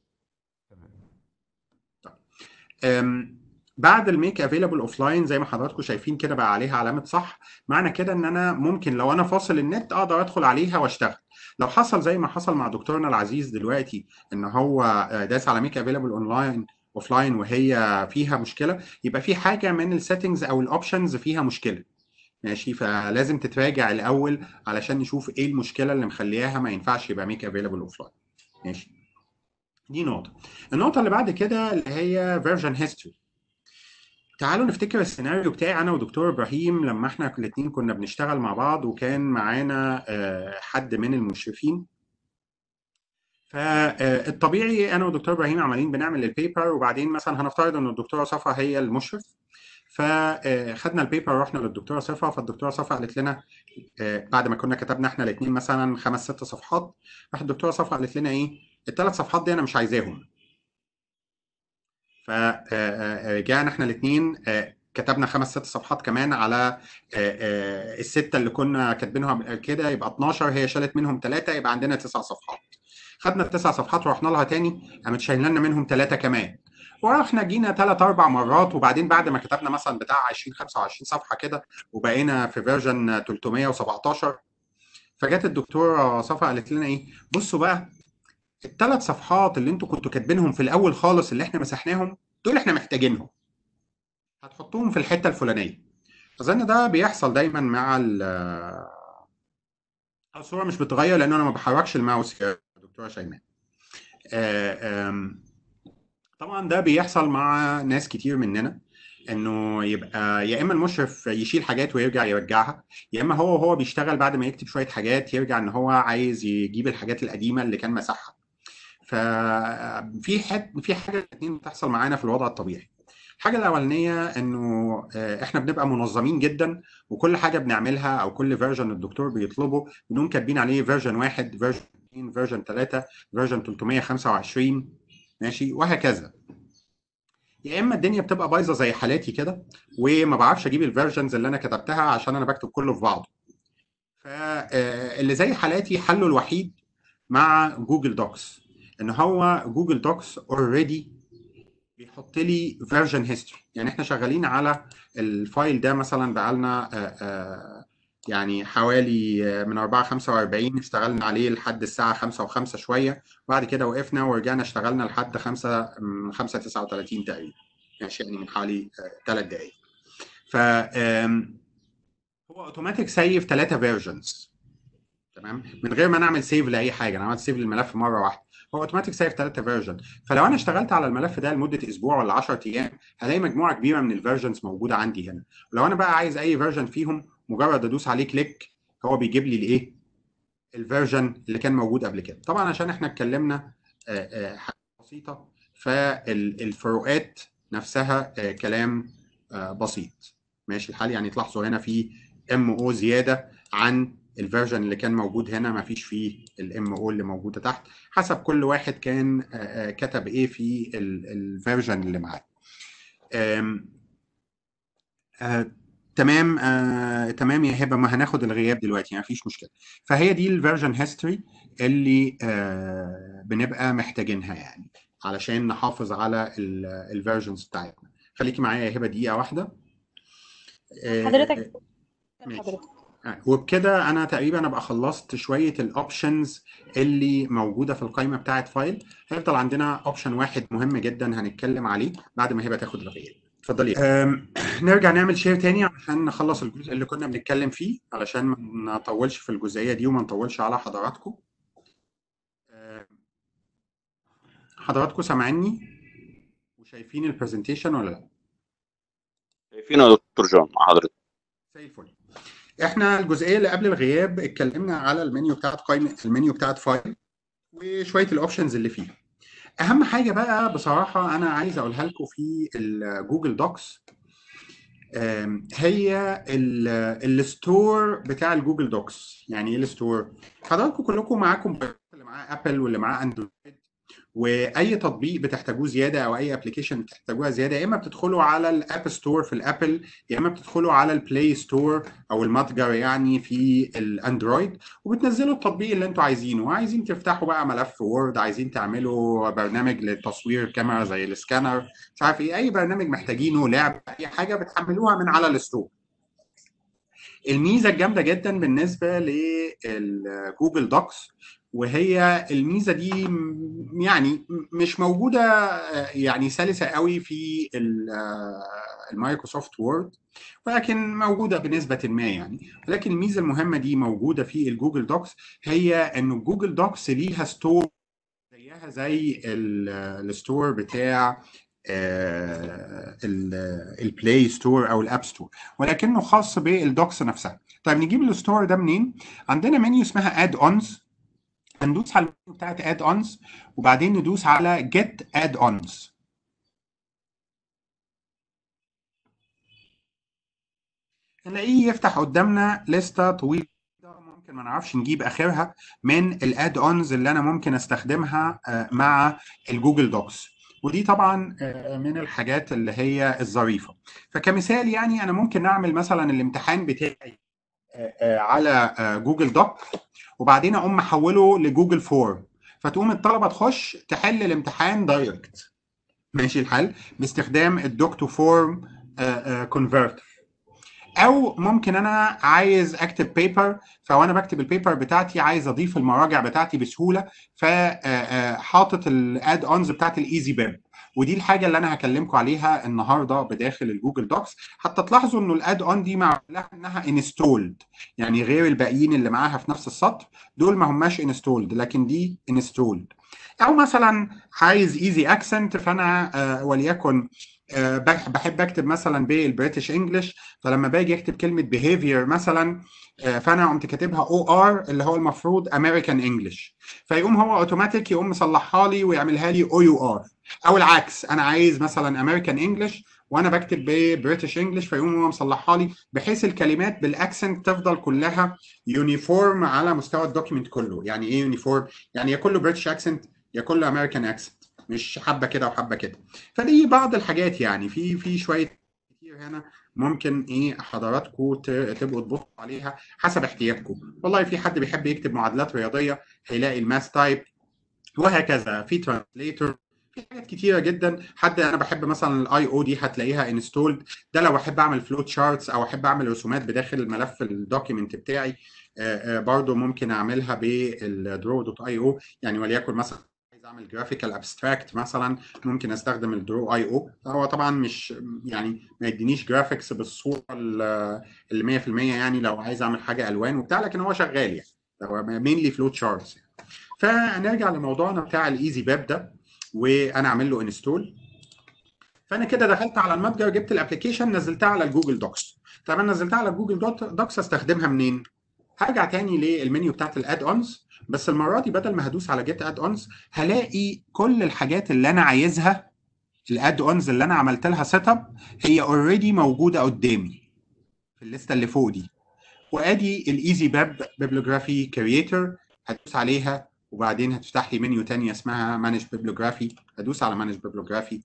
طيب. أم، بعد الميك افيلابل اوف لاين زي ما حضراتكم شايفين كده بقى عليها علامه صح معنى كده ان انا ممكن لو انا فاصل النت اقدر ادخل عليها واشتغل لو حصل زي ما حصل مع دكتورنا العزيز دلوقتي ان هو آه، داس على ميك افيلابل اونلاين اوف لاين وهي فيها مشكله يبقى في حاجه من السيتنجز او الاوبشنز فيها مشكله ماشي فلازم تتراجع الاول علشان نشوف ايه المشكله اللي مخلياها ما ينفعش يبقى ميك افيلابل اوف لاين ماشي دي نقطه النقطه اللي بعد كده اللي هي فيرجن هيستوري تعالوا نفتكر السيناريو بتاعي انا ودكتور ابراهيم لما احنا الاثنين كنا بنشتغل مع بعض وكان معانا آه، حد من المشرفين فالطبيعي انا ودكتور ابراهيم عمالين بنعمل البيبر وبعدين مثلا هنفترض ان الدكتوره صفا هي المشرف فخدنا البيبر ورحنا للدكتوره صفا فالدكتوره صفا قالت لنا آه، بعد ما كنا كتبنا احنا الاثنين مثلا خمس ست صفحات راحت الدكتوره صفا قالت لنا ايه الثلاث صفحات دي انا مش عايزاهم فرجعنا احنا الاثنين كتبنا خمس ست صفحات كمان على آه، آه، الستة اللي كنا كاتبينهم قبل كده يبقى 12 هي شالت منهم ثلاثة يبقى عندنا تسع صفحات خدنا التسع صفحات ورحنا لها تاني قامت شايله لنا منهم ثلاثة كمان ورحنا جينا ثلاث اربع مرات وبعدين بعد ما كتبنا مثلا بتاع 20 25 صفحة كده وبقينا في فيرجن 317 فجت الدكتوره صفا قالت لنا ايه بصوا بقى الثلاث صفحات اللي انتوا كنتوا كاتبينهم في الاول خالص اللي احنا مسحناهم دول احنا محتاجينهم هتحطوهم في الحته الفلانيه اظن ده بيحصل دايما مع ال الصوره مش بتتغير لان انا ما بحركش الماوس يا دكتوره شيماء آه، آم، طبعا ده بيحصل مع ناس كتير مننا انه يبقى يا اما المشرف يشيل حاجات ويرجع يرجعها يا اما هو وهو بيشتغل بعد ما يكتب شويه حاجات يرجع ان هو عايز يجيب الحاجات القديمه اللي كان مسحها ففي حد في حاجه اتنين بتحصل معانا في الوضع الطبيعي الحاجه الاولانيه انه آه، احنا بنبقى منظمين جدا وكل حاجه بنعملها او كل فيرجن الدكتور بيطلبه بنقوم كاتبين عليه فيرجن واحد فيرجن اثنين فيرجن ثلاثه فيرجن 325 ماشي وهكذا يا اما الدنيا بتبقى بايظه زي حالاتي كده وما بعرفش اجيب الفيرجنز اللي انا كتبتها عشان انا بكتب كله في بعضه فاللي زي حالاتي حله الوحيد مع جوجل دوكس ان هو جوجل دوكس اوريدي بيحط لي فيرجن هيستوري يعني احنا شغالين على الفايل ده مثلا بقالنا آه، آه، يعني حوالي آه، من 4 45 اشتغلنا عليه لحد الساعه 5 و5 شويه وبعد كده وقفنا ورجعنا اشتغلنا لحد 5 5 39 تقريبا ماشي يعني من حوالي 3 دقائق ف آم، هو اوتوماتيك سيف ثلاثه فيرجنز تمام من غير ما نعمل سيف لاي حاجه انا عملت سيف للملف مره واحده هو اوتوماتيك سيف ثلاثه فيرجن فلو انا اشتغلت على الملف ده لمده اسبوع ولا 10 ايام هلاقي مجموعه كبيره من الفيرجنز موجوده عندي هنا ولو انا بقى عايز اي فيرجن فيهم مجرد ادوس عليه كليك هو بيجيب لي الايه الفيرجن اللي كان موجود قبل كده طبعا عشان احنا اتكلمنا آه، آه، حاجه بسيطه فالفروقات نفسها آه، كلام آه، بسيط ماشي الحال يعني تلاحظوا هنا في ام او زياده عن الفيرجن اللي كان موجود هنا ما فيش فيه الام او اللي موجوده تحت حسب كل واحد كان آه، آه، كتب ايه في الفيرجن اللي معاه آم، آه، تمام آه، تمام يا هبه ما هناخد الغياب دلوقتي ما فيش مشكله فهي دي الفيرجن هيستوري اللي آه، بنبقى محتاجينها يعني علشان نحافظ على الفيرجنز بتاعتنا خليكي معايا يا هبه دقيقه واحده آه، حضرتك ماشي. حضرتك آه، وبكده انا تقريبا ابقى خلصت شويه الاوبشنز اللي موجوده في القائمه بتاعه فايل هيفضل عندنا اوبشن واحد مهم جدا هنتكلم عليه بعد ما هبه تاخد الغياب اتفضلي أم، نرجع نعمل شير تاني عشان نخلص الجزء اللي كنا بنتكلم فيه علشان ما نطولش في الجزئيه دي وما نطولش على حضراتكم أم، حضراتكم سامعيني وشايفين البرزنتيشن ولا لا شايفين يا دكتور جون مع حضرتك زي الفل احنا الجزئيه اللي قبل الغياب اتكلمنا على المنيو بتاعت قائمه المنيو بتاعت فايل وشويه الاوبشنز اللي فيها اهم حاجه بقى بصراحه انا عايز اقولها لكم في الجوجل دوكس آم، هي ال- الستور بتاع الجوجل دوكس يعني ايه الستور حضراتكم كلكم معاكم اللي معاه ابل واللي معاه اندرويد واي تطبيق بتحتاجوه زياده او اي ابلكيشن بتحتاجوها زياده يا اما بتدخلوا على الاب ستور في الابل يا اما بتدخلوا على البلاي ستور او المتجر يعني في الاندرويد وبتنزلوا التطبيق اللي انتوا عايزينه عايزين تفتحوا بقى ملف وورد عايزين تعملوا برنامج لتصوير كاميرا زي السكانر مش عارف ايه اي برنامج محتاجينه لعب اي حاجه بتحملوها من على الستور الميزه الجامده جدا بالنسبه للجوجل دوكس وهي الميزه دي م- يعني م- مش موجوده آه، يعني سلسه قوي في ال- آه، المايكروسوفت وورد ولكن موجوده بنسبه ما يعني ولكن الميزه المهمه دي موجوده في الجوجل دوكس هي انه جوجل دوكس ليها ستور زيها زي ال- الستور بتاع آه، ال- البلاي ستور او الاب ستور ولكنه خاص بالدوكس نفسها طيب نجيب الستور ده منين عندنا منيو اسمها اد اونز هندوس على المنيو بتاعت اد اونز وبعدين ندوس على جيت اد اونز نلاقيه يفتح قدامنا لستة طويلة ممكن ما نعرفش نجيب اخرها من الاد اونز اللي انا ممكن استخدمها آه، مع الجوجل دوكس ودي طبعا آه، من الحاجات اللي هي الظريفه فكمثال يعني انا ممكن اعمل مثلا الامتحان بتاعي آه، آه، على آه، جوجل دوك وبعدين اقوم محوله لجوجل فورم فتقوم الطلبه تخش تحل الامتحان دايركت ماشي الحل باستخدام الدوك تو فورم كونفرتر او ممكن انا عايز اكتب بيبر فوانا بكتب البيبر بتاعتي عايز اضيف المراجع بتاعتي بسهوله فحاطط الاد اونز بتاعت الايزي باب ودي الحاجه اللي انا هكلمكم عليها النهارده بداخل الجوجل دوكس حتى تلاحظوا انه الاد اون دي معمولها انها انستولد يعني غير الباقيين اللي معاها في نفس السطر دول ما هماش انستولد لكن دي انستولد او مثلا عايز ايزي اكسنت فانا آه وليكن آه بحب اكتب مثلا بالبريتش انجلش فلما باجي اكتب كلمه behavior مثلا آه فانا قمت كاتبها او ار اللي هو المفروض امريكان انجلش فيقوم هو اوتوماتيك يقوم مصلحها لي ويعملها لي او يو ار او العكس انا عايز مثلا امريكان انجلش وانا بكتب ببريتش انجلش فيقوم هو مصلحها لي بحيث الكلمات بالاكسنت تفضل كلها يونيفورم على مستوى الدوكيمنت كله يعني ايه يونيفورم يعني يا كله بريتش اكسنت يا كله امريكان اكسنت مش حبه كده وحبه كده فدي بعض الحاجات يعني في في شويه كتير هنا ممكن ايه حضراتكم تبقوا تبصوا عليها حسب احتياجكم والله في حد بيحب يكتب معادلات رياضيه هيلاقي الماس تايب وهكذا في ترانسليتور في حاجات كتيره جدا حد انا بحب مثلا الاي او دي هتلاقيها انستولد ده لو احب اعمل فلوت شارتس او احب اعمل رسومات بداخل الملف الدوكيمنت بتاعي برضو ممكن اعملها بالدرو دوت اي او يعني وليكن مثلا عايز اعمل جرافيكال ابستراكت مثلا ممكن استخدم الدرو اي او هو طبعا مش يعني ما يدينيش جرافيكس بالصوره ال 100% يعني لو عايز اعمل حاجه الوان وبتاع لكن هو شغال يعني هو مينلي فلوت شارتس فنرجع لموضوعنا بتاع الايزي باب ده وانا اعمل له انستول فانا كده دخلت على المتجر جبت الابلكيشن نزلتها على الجوجل دوكس طب انا نزلتها على الجوجل دوكس استخدمها منين هرجع تاني للمنيو بتاعت الاد اونز بس المره دي بدل ما هدوس على جيت اد اونز هلاقي كل الحاجات اللي انا عايزها الاد اونز اللي انا عملت لها سيت اب هي اوريدي موجوده قدامي في الليسته اللي فوق دي وادي الايزي باب بيبلوجرافي كرييتور هدوس عليها وبعدين هتفتح لي منيو تانية اسمها مانج بيبلوجرافي هدوس على مانج بيبلوجرافي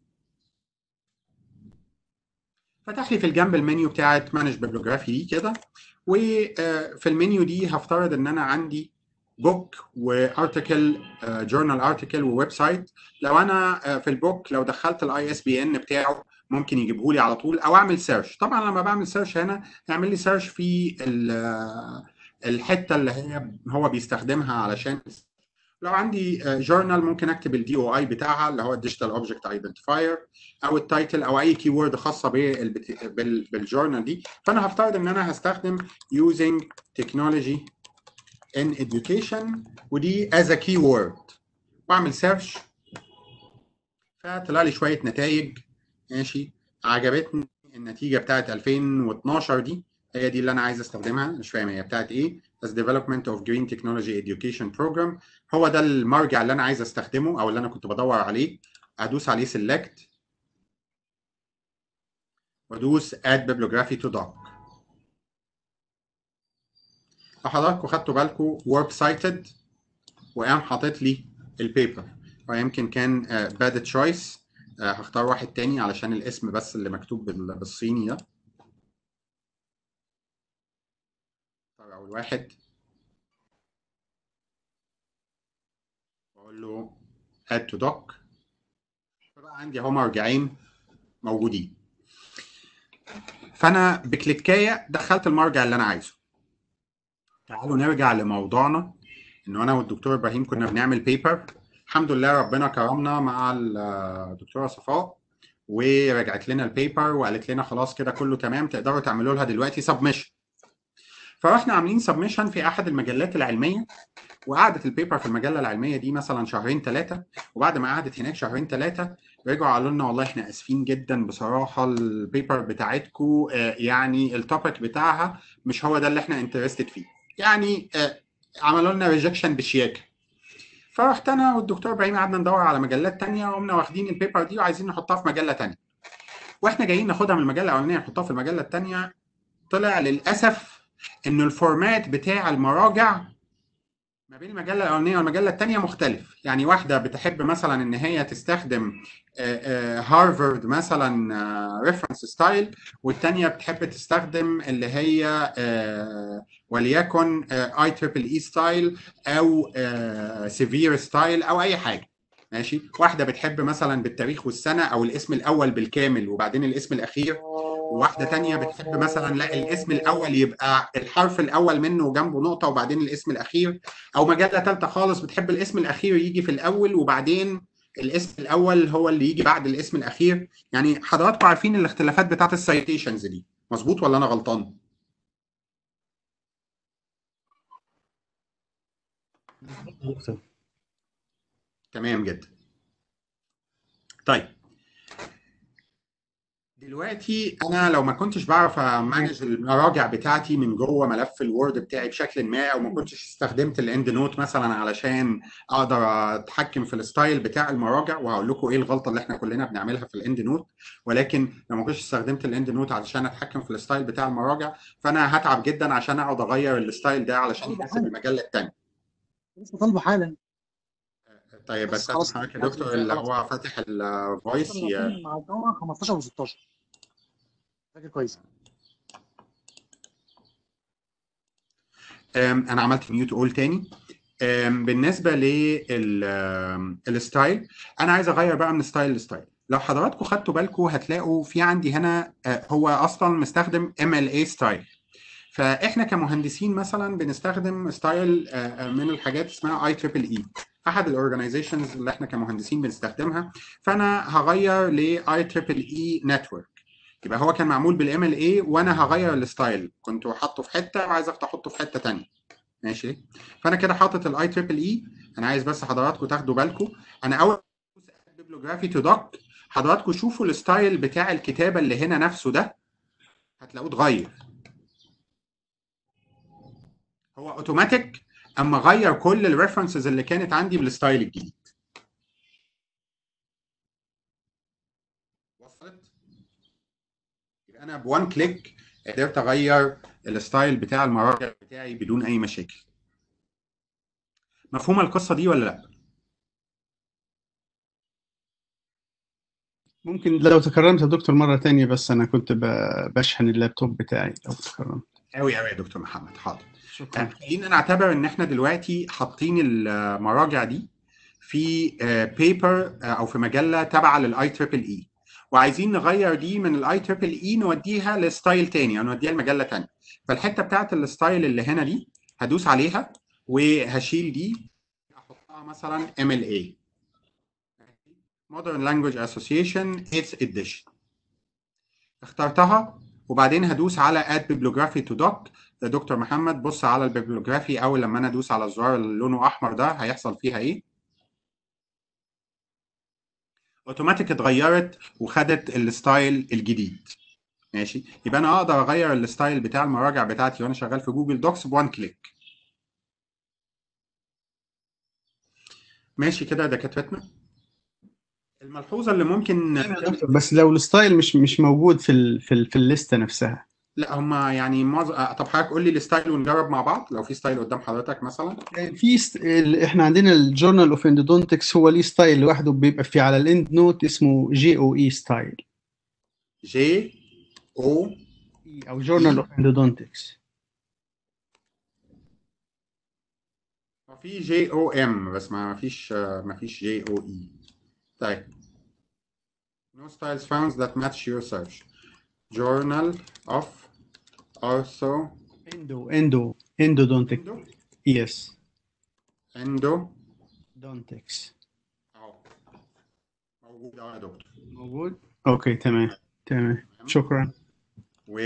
فتح لي في الجنب المنيو بتاعت مانج بيبلوجرافي دي كده وفي المنيو دي هفترض ان انا عندي بوك وارتكل جورنال ارتكل وويب سايت لو انا في البوك لو دخلت الاي اس بي ان بتاعه ممكن يجيبه لي على طول او اعمل سيرش طبعا لما بعمل سيرش هنا هيعمل لي سيرش في الحته اللي هي هو بيستخدمها علشان لو عندي جورنال ممكن اكتب الدي او اي بتاعها اللي هو الديجيتال اوبجكت ايدنتيفاير او التايتل او اي كي وورد خاصه بالجورنال دي فانا هفترض ان انا هستخدم using technology in education ودي as a keyword واعمل سيرش فطلع لي شويه نتائج ماشي عجبتني النتيجه بتاعت 2012 دي هي دي اللي انا عايز استخدمها مش فاهم هي بتاعت ايه as development of green technology education program هو ده المرجع اللي انا عايز استخدمه او اللي انا كنت بدور عليه ادوس عليه select وادوس add bibliography to doc فحضراتكم خدتوا بالكم work cited وقام حاطط لي البيبر ويمكن كان bad choice هختار واحد تاني علشان الاسم بس اللي مكتوب بالصيني ده اول واحد واقول له add to doc فبقى عندي اهو مرجعين موجودين فانا بكليكايه دخلت المرجع اللي انا عايزه تعالوا نرجع لموضوعنا انه انا والدكتور ابراهيم كنا بنعمل بيبر الحمد لله ربنا كرمنا مع الدكتوره صفاء ورجعت لنا البيبر وقالت لنا خلاص كده كله تمام تقدروا تعملوا لها دلوقتي سبمشن فاحنا عاملين سبمشن في احد المجلات العلميه وقعدت البيبر في المجله العلميه دي مثلا شهرين ثلاثه وبعد ما قعدت هناك شهرين ثلاثه رجعوا قالوا لنا والله احنا اسفين جدا بصراحه البيبر بتاعتكم يعني التوبيك بتاعها مش هو ده اللي احنا انترستد فيه يعني عملوا لنا ريجكشن بشياكه فرحت انا والدكتور ابراهيم قعدنا ندور على مجلات تانية وقمنا واخدين البيبر دي وعايزين نحطها في مجله تانية واحنا جايين ناخدها من المجله الاولانيه نحطها في المجله الثانيه طلع للاسف انه الفورمات بتاع المراجع ما بين المجله الاولانيه والمجله الثانيه مختلف يعني واحده بتحب مثلا ان هي تستخدم هارفارد مثلا ريفرنس ستايل والثانيه بتحب تستخدم اللي هي وليكن اي تريبل اي ستايل او سيفير ستايل او اي حاجه ماشي واحده بتحب مثلا بالتاريخ والسنه او الاسم الاول بالكامل وبعدين الاسم الاخير وواحده تانية بتحب مثلا لا الاسم الاول يبقى الحرف الاول منه جنبه نقطه وبعدين الاسم الاخير او مجله ثالثه خالص بتحب الاسم الاخير يجي في الاول وبعدين الاسم الاول هو اللي يجي بعد الاسم الاخير يعني حضراتكم عارفين الاختلافات بتاعت السايتيشنز دي مظبوط ولا انا غلطان تمام جدا طيب دلوقتي انا لو ما كنتش بعرف امانج المراجع بتاعتي من جوه ملف الوورد بتاعي بشكل ما او ما كنتش استخدمت الاند نوت مثلا علشان اقدر اتحكم في الستايل بتاع المراجع وهقول لكم ايه الغلطه اللي احنا كلنا بنعملها في الاند نوت ولكن لو ما كنتش استخدمت الاند نوت علشان اتحكم في الستايل بتاع المراجع فانا هتعب جدا عشان اقعد اغير الستايل ده علشان يناسب المجله الثانيه لسه طالبه حالا طيب بس بس خلاص. حضرتك يا دكتور اللي هو فاتح الفويس ي- مع الجامعه 15 و16 فاكر كويس أم، انا عملت ميوت اول تاني أم، بالنسبه للستايل انا عايز اغير بقى من ستايل لستايل لو حضراتكم خدتوا بالكم هتلاقوا في عندي هنا آه، هو اصلا مستخدم ام ال اي ستايل فاحنا كمهندسين مثلا بنستخدم ستايل آه، آه، من الحاجات اسمها اي تريبل اي احد الاورجنايزيشنز اللي احنا كمهندسين بنستخدمها فانا هغير لاي تريبل اي نتورك يبقى هو كان معمول بالام ال اي وانا هغير الستايل كنت حاطه في حته وعايز احطه في حته ثانيه ماشي فانا كده حاطط الاي تريبل اي انا عايز بس حضراتكم تاخدوا بالكم انا اول بيبلوجرافي تو دوك حضراتكم شوفوا الستايل بتاع الكتابه اللي هنا نفسه ده هتلاقوه اتغير هو اوتوماتيك اما غير كل الريفرنسز اللي كانت عندي بالستايل الجديد وصلت يبقى انا بوان كليك قدرت اغير الستايل بتاع المراجع بتاعي بدون اي مشاكل مفهومه القصه دي ولا لا ممكن لو تكرمت يا دكتور مرة تانية بس أنا كنت ب- بشحن اللابتوب بتاعي لو تكرمت قوي قوي يا دكتور محمد حاضر شكرا خلينا نعتبر ان احنا دلوقتي حاطين المراجع دي في بيبر او في مجله تابعه للاي تريبل اي وعايزين نغير دي من الاي تريبل اي نوديها لستايل تاني او نوديها لمجله تانيه فالحته بتاعت الستايل اللي هنا دي هدوس عليها وهشيل دي احطها مثلا ام ال اي Modern Language Association 8th Edition اخترتها وبعدين هدوس على Add Bibliography to Doc يا دكتور محمد بص على البيبلوجرافي اول لما انا ادوس على الزرار اللي لونه احمر ده هيحصل فيها ايه اوتوماتيك اتغيرت وخدت الستايل الجديد ماشي يبقى انا اقدر اغير الستايل بتاع المراجع بتاعتي وانا شغال في جوجل دوكس بوان كليك ماشي كده يا دكاترتنا الملحوظه اللي ممكن يا دكتور بس لو الستايل مش مش موجود في ال في, ال في الليستة نفسها لا هما يعني معظم آه، طب حضرتك قول لي الستايل ونجرب مع بعض لو في ستايل قدام حضرتك مثلا في ست... ال- احنا عندنا الجورنال اوف اندودونتكس هو ليه ستايل لوحده بيبقى في على الاند نوت اسمه جي او اي ستايل جي او او جورنال اوف اندودونتكس في جي او ام بس ما فيش ما فيش جي او اي طيب no styles found that match your search journal of ortho اندو اندو اندودونتكس endo يس endo دونتكس اهو موجود اهو يا دكتور موجود اوكي تمام تمام شكرا و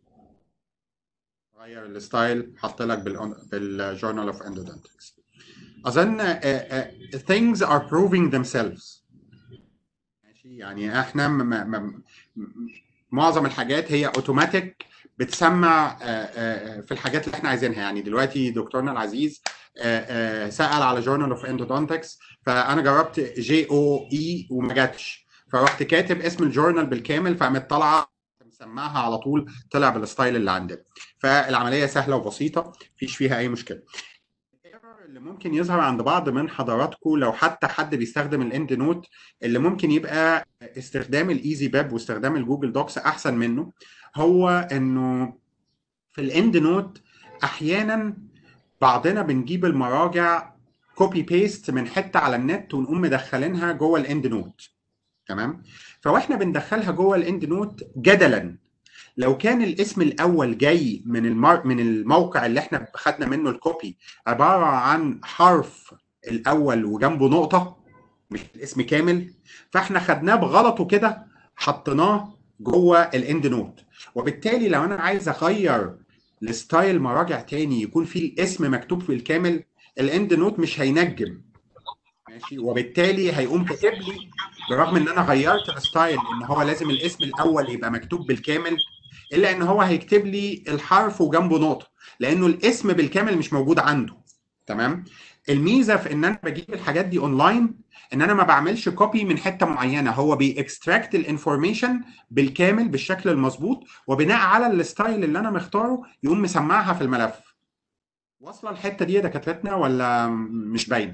غير الستايل حط لك بال بالجورنال اوف اندودونتكس اظن آه، آه، things are proving themselves ماشي يعني احنا م م م م- معظم الحاجات هي اوتوماتيك بتسمع آه، آه، في الحاجات اللي احنا عايزينها يعني دلوقتي دكتورنا العزيز آه، آه، سأل على جورنال اوف اندودونتكس فانا جربت جي او اي وما جاتش فرحت كاتب اسم الجورنال بالكامل فقامت طالعه مسمعها على طول طلع بالستايل اللي عندنا فالعمليه سهله وبسيطه مفيش فيها اي مشكله الايرور اللي ممكن يظهر عند بعض من حضراتكم لو حتى حد بيستخدم الاند نوت اللي ممكن يبقى استخدام الايزي باب واستخدام الجوجل دوكس احسن منه هو انه في الاند نوت احيانا بعضنا بنجيب المراجع كوبي بيست من حته على النت ونقوم مدخلينها جوه الاند نوت تمام فواحنا بندخلها جوه الاند نوت جدلا لو كان الاسم الاول جاي من المر... من الموقع اللي احنا خدنا منه الكوبي عباره عن حرف الاول وجنبه نقطه مش الاسم كامل فاحنا خدناه بغلطه كده حطيناه جوه الاند نوت وبالتالي لو انا عايز اغير الستايل مراجع تاني يكون فيه الاسم مكتوب في الكامل الاند نوت مش هينجم ماشي وبالتالي هيقوم كاتب لي برغم ان انا غيرت الستايل ان هو لازم الاسم الاول يبقى مكتوب بالكامل الا ان هو هيكتب لي الحرف وجنبه نقطه لانه الاسم بالكامل مش موجود عنده تمام الميزه في ان انا بجيب الحاجات دي اونلاين ان انا ما بعملش كوبي من حته معينه هو بيكستراكت الانفورميشن بالكامل بالشكل المظبوط وبناء على الستايل اللي انا مختاره يقوم مسمعها في الملف واصله الحته دي يا دكاترتنا ولا مش باينه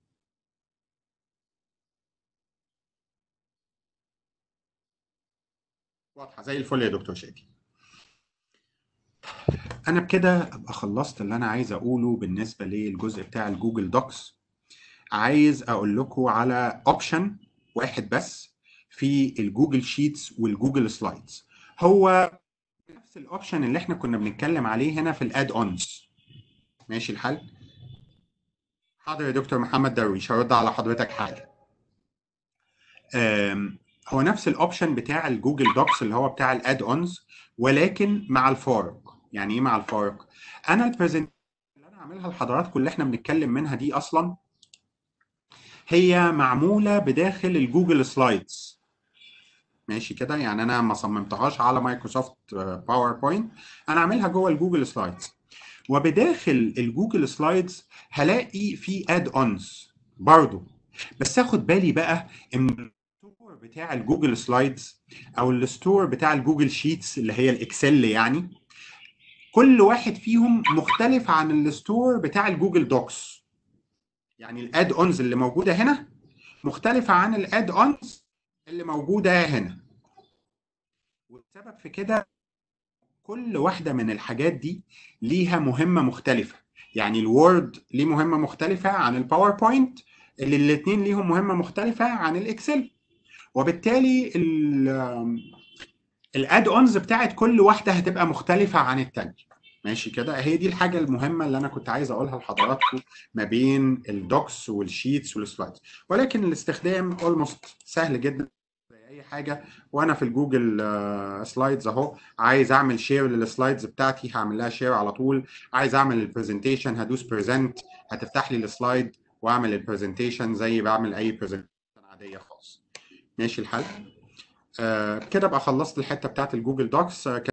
واضحه زي الفل يا دكتور شادي انا بكده ابقى خلصت اللي انا عايز اقوله بالنسبه للجزء بتاع الجوجل دوكس عايز اقول لكم على اوبشن واحد بس في الجوجل شيتس والجوجل سلايدز هو نفس الاوبشن اللي احنا كنا بنتكلم عليه هنا في الاد اونز ماشي الحال حاضر يا دكتور محمد درويش هرد على حضرتك حاجه أم، هو نفس الاوبشن بتاع الجوجل دوكس اللي هو بتاع الاد اونز ولكن مع الفارق يعني ايه مع الفارق انا البرزنتيشن اللي انا عاملها لحضراتكم اللي احنا بنتكلم منها دي اصلا هي معموله بداخل الجوجل سلايدز ماشي كده يعني انا ما صممتهاش على مايكروسوفت باوربوينت انا عاملها جوه الجوجل سلايدز وبداخل الجوجل سلايدز هلاقي في اد اونز برضو بس اخد بالي بقى ان الستور بتاع الجوجل سلايدز او الستور بتاع الجوجل شيتس اللي هي الاكسل يعني كل واحد فيهم مختلف عن الستور بتاع الجوجل دوكس يعني الاد اونز اللي موجوده هنا مختلفه عن الاد اونز اللي موجوده هنا والسبب في كده كل واحده من الحاجات دي ليها مهمه مختلفه يعني الوورد ليه مهمه مختلفه عن الباوربوينت اللي الاثنين ليهم مهمه مختلفه عن الاكسل وبالتالي الاد اونز بتاعت كل واحده هتبقى مختلفه عن الثانيه ماشي كده هي دي الحاجه المهمه اللي انا كنت عايز اقولها لحضراتكم ما بين الدوكس والشيتس والسلايدز ولكن الاستخدام اولموست سهل جدا زي اي حاجه وانا في الجوجل سلايدز اهو عايز اعمل شير للسلايدز بتاعتي هعمل لها شير على طول عايز اعمل البرزنتيشن هدوس بريزنت هتفتح لي السلايد واعمل البرزنتيشن زي بعمل اي برزنتيشن عاديه خالص ماشي الحال آه كده ابقى خلصت الحته بتاعت الجوجل دوكس آه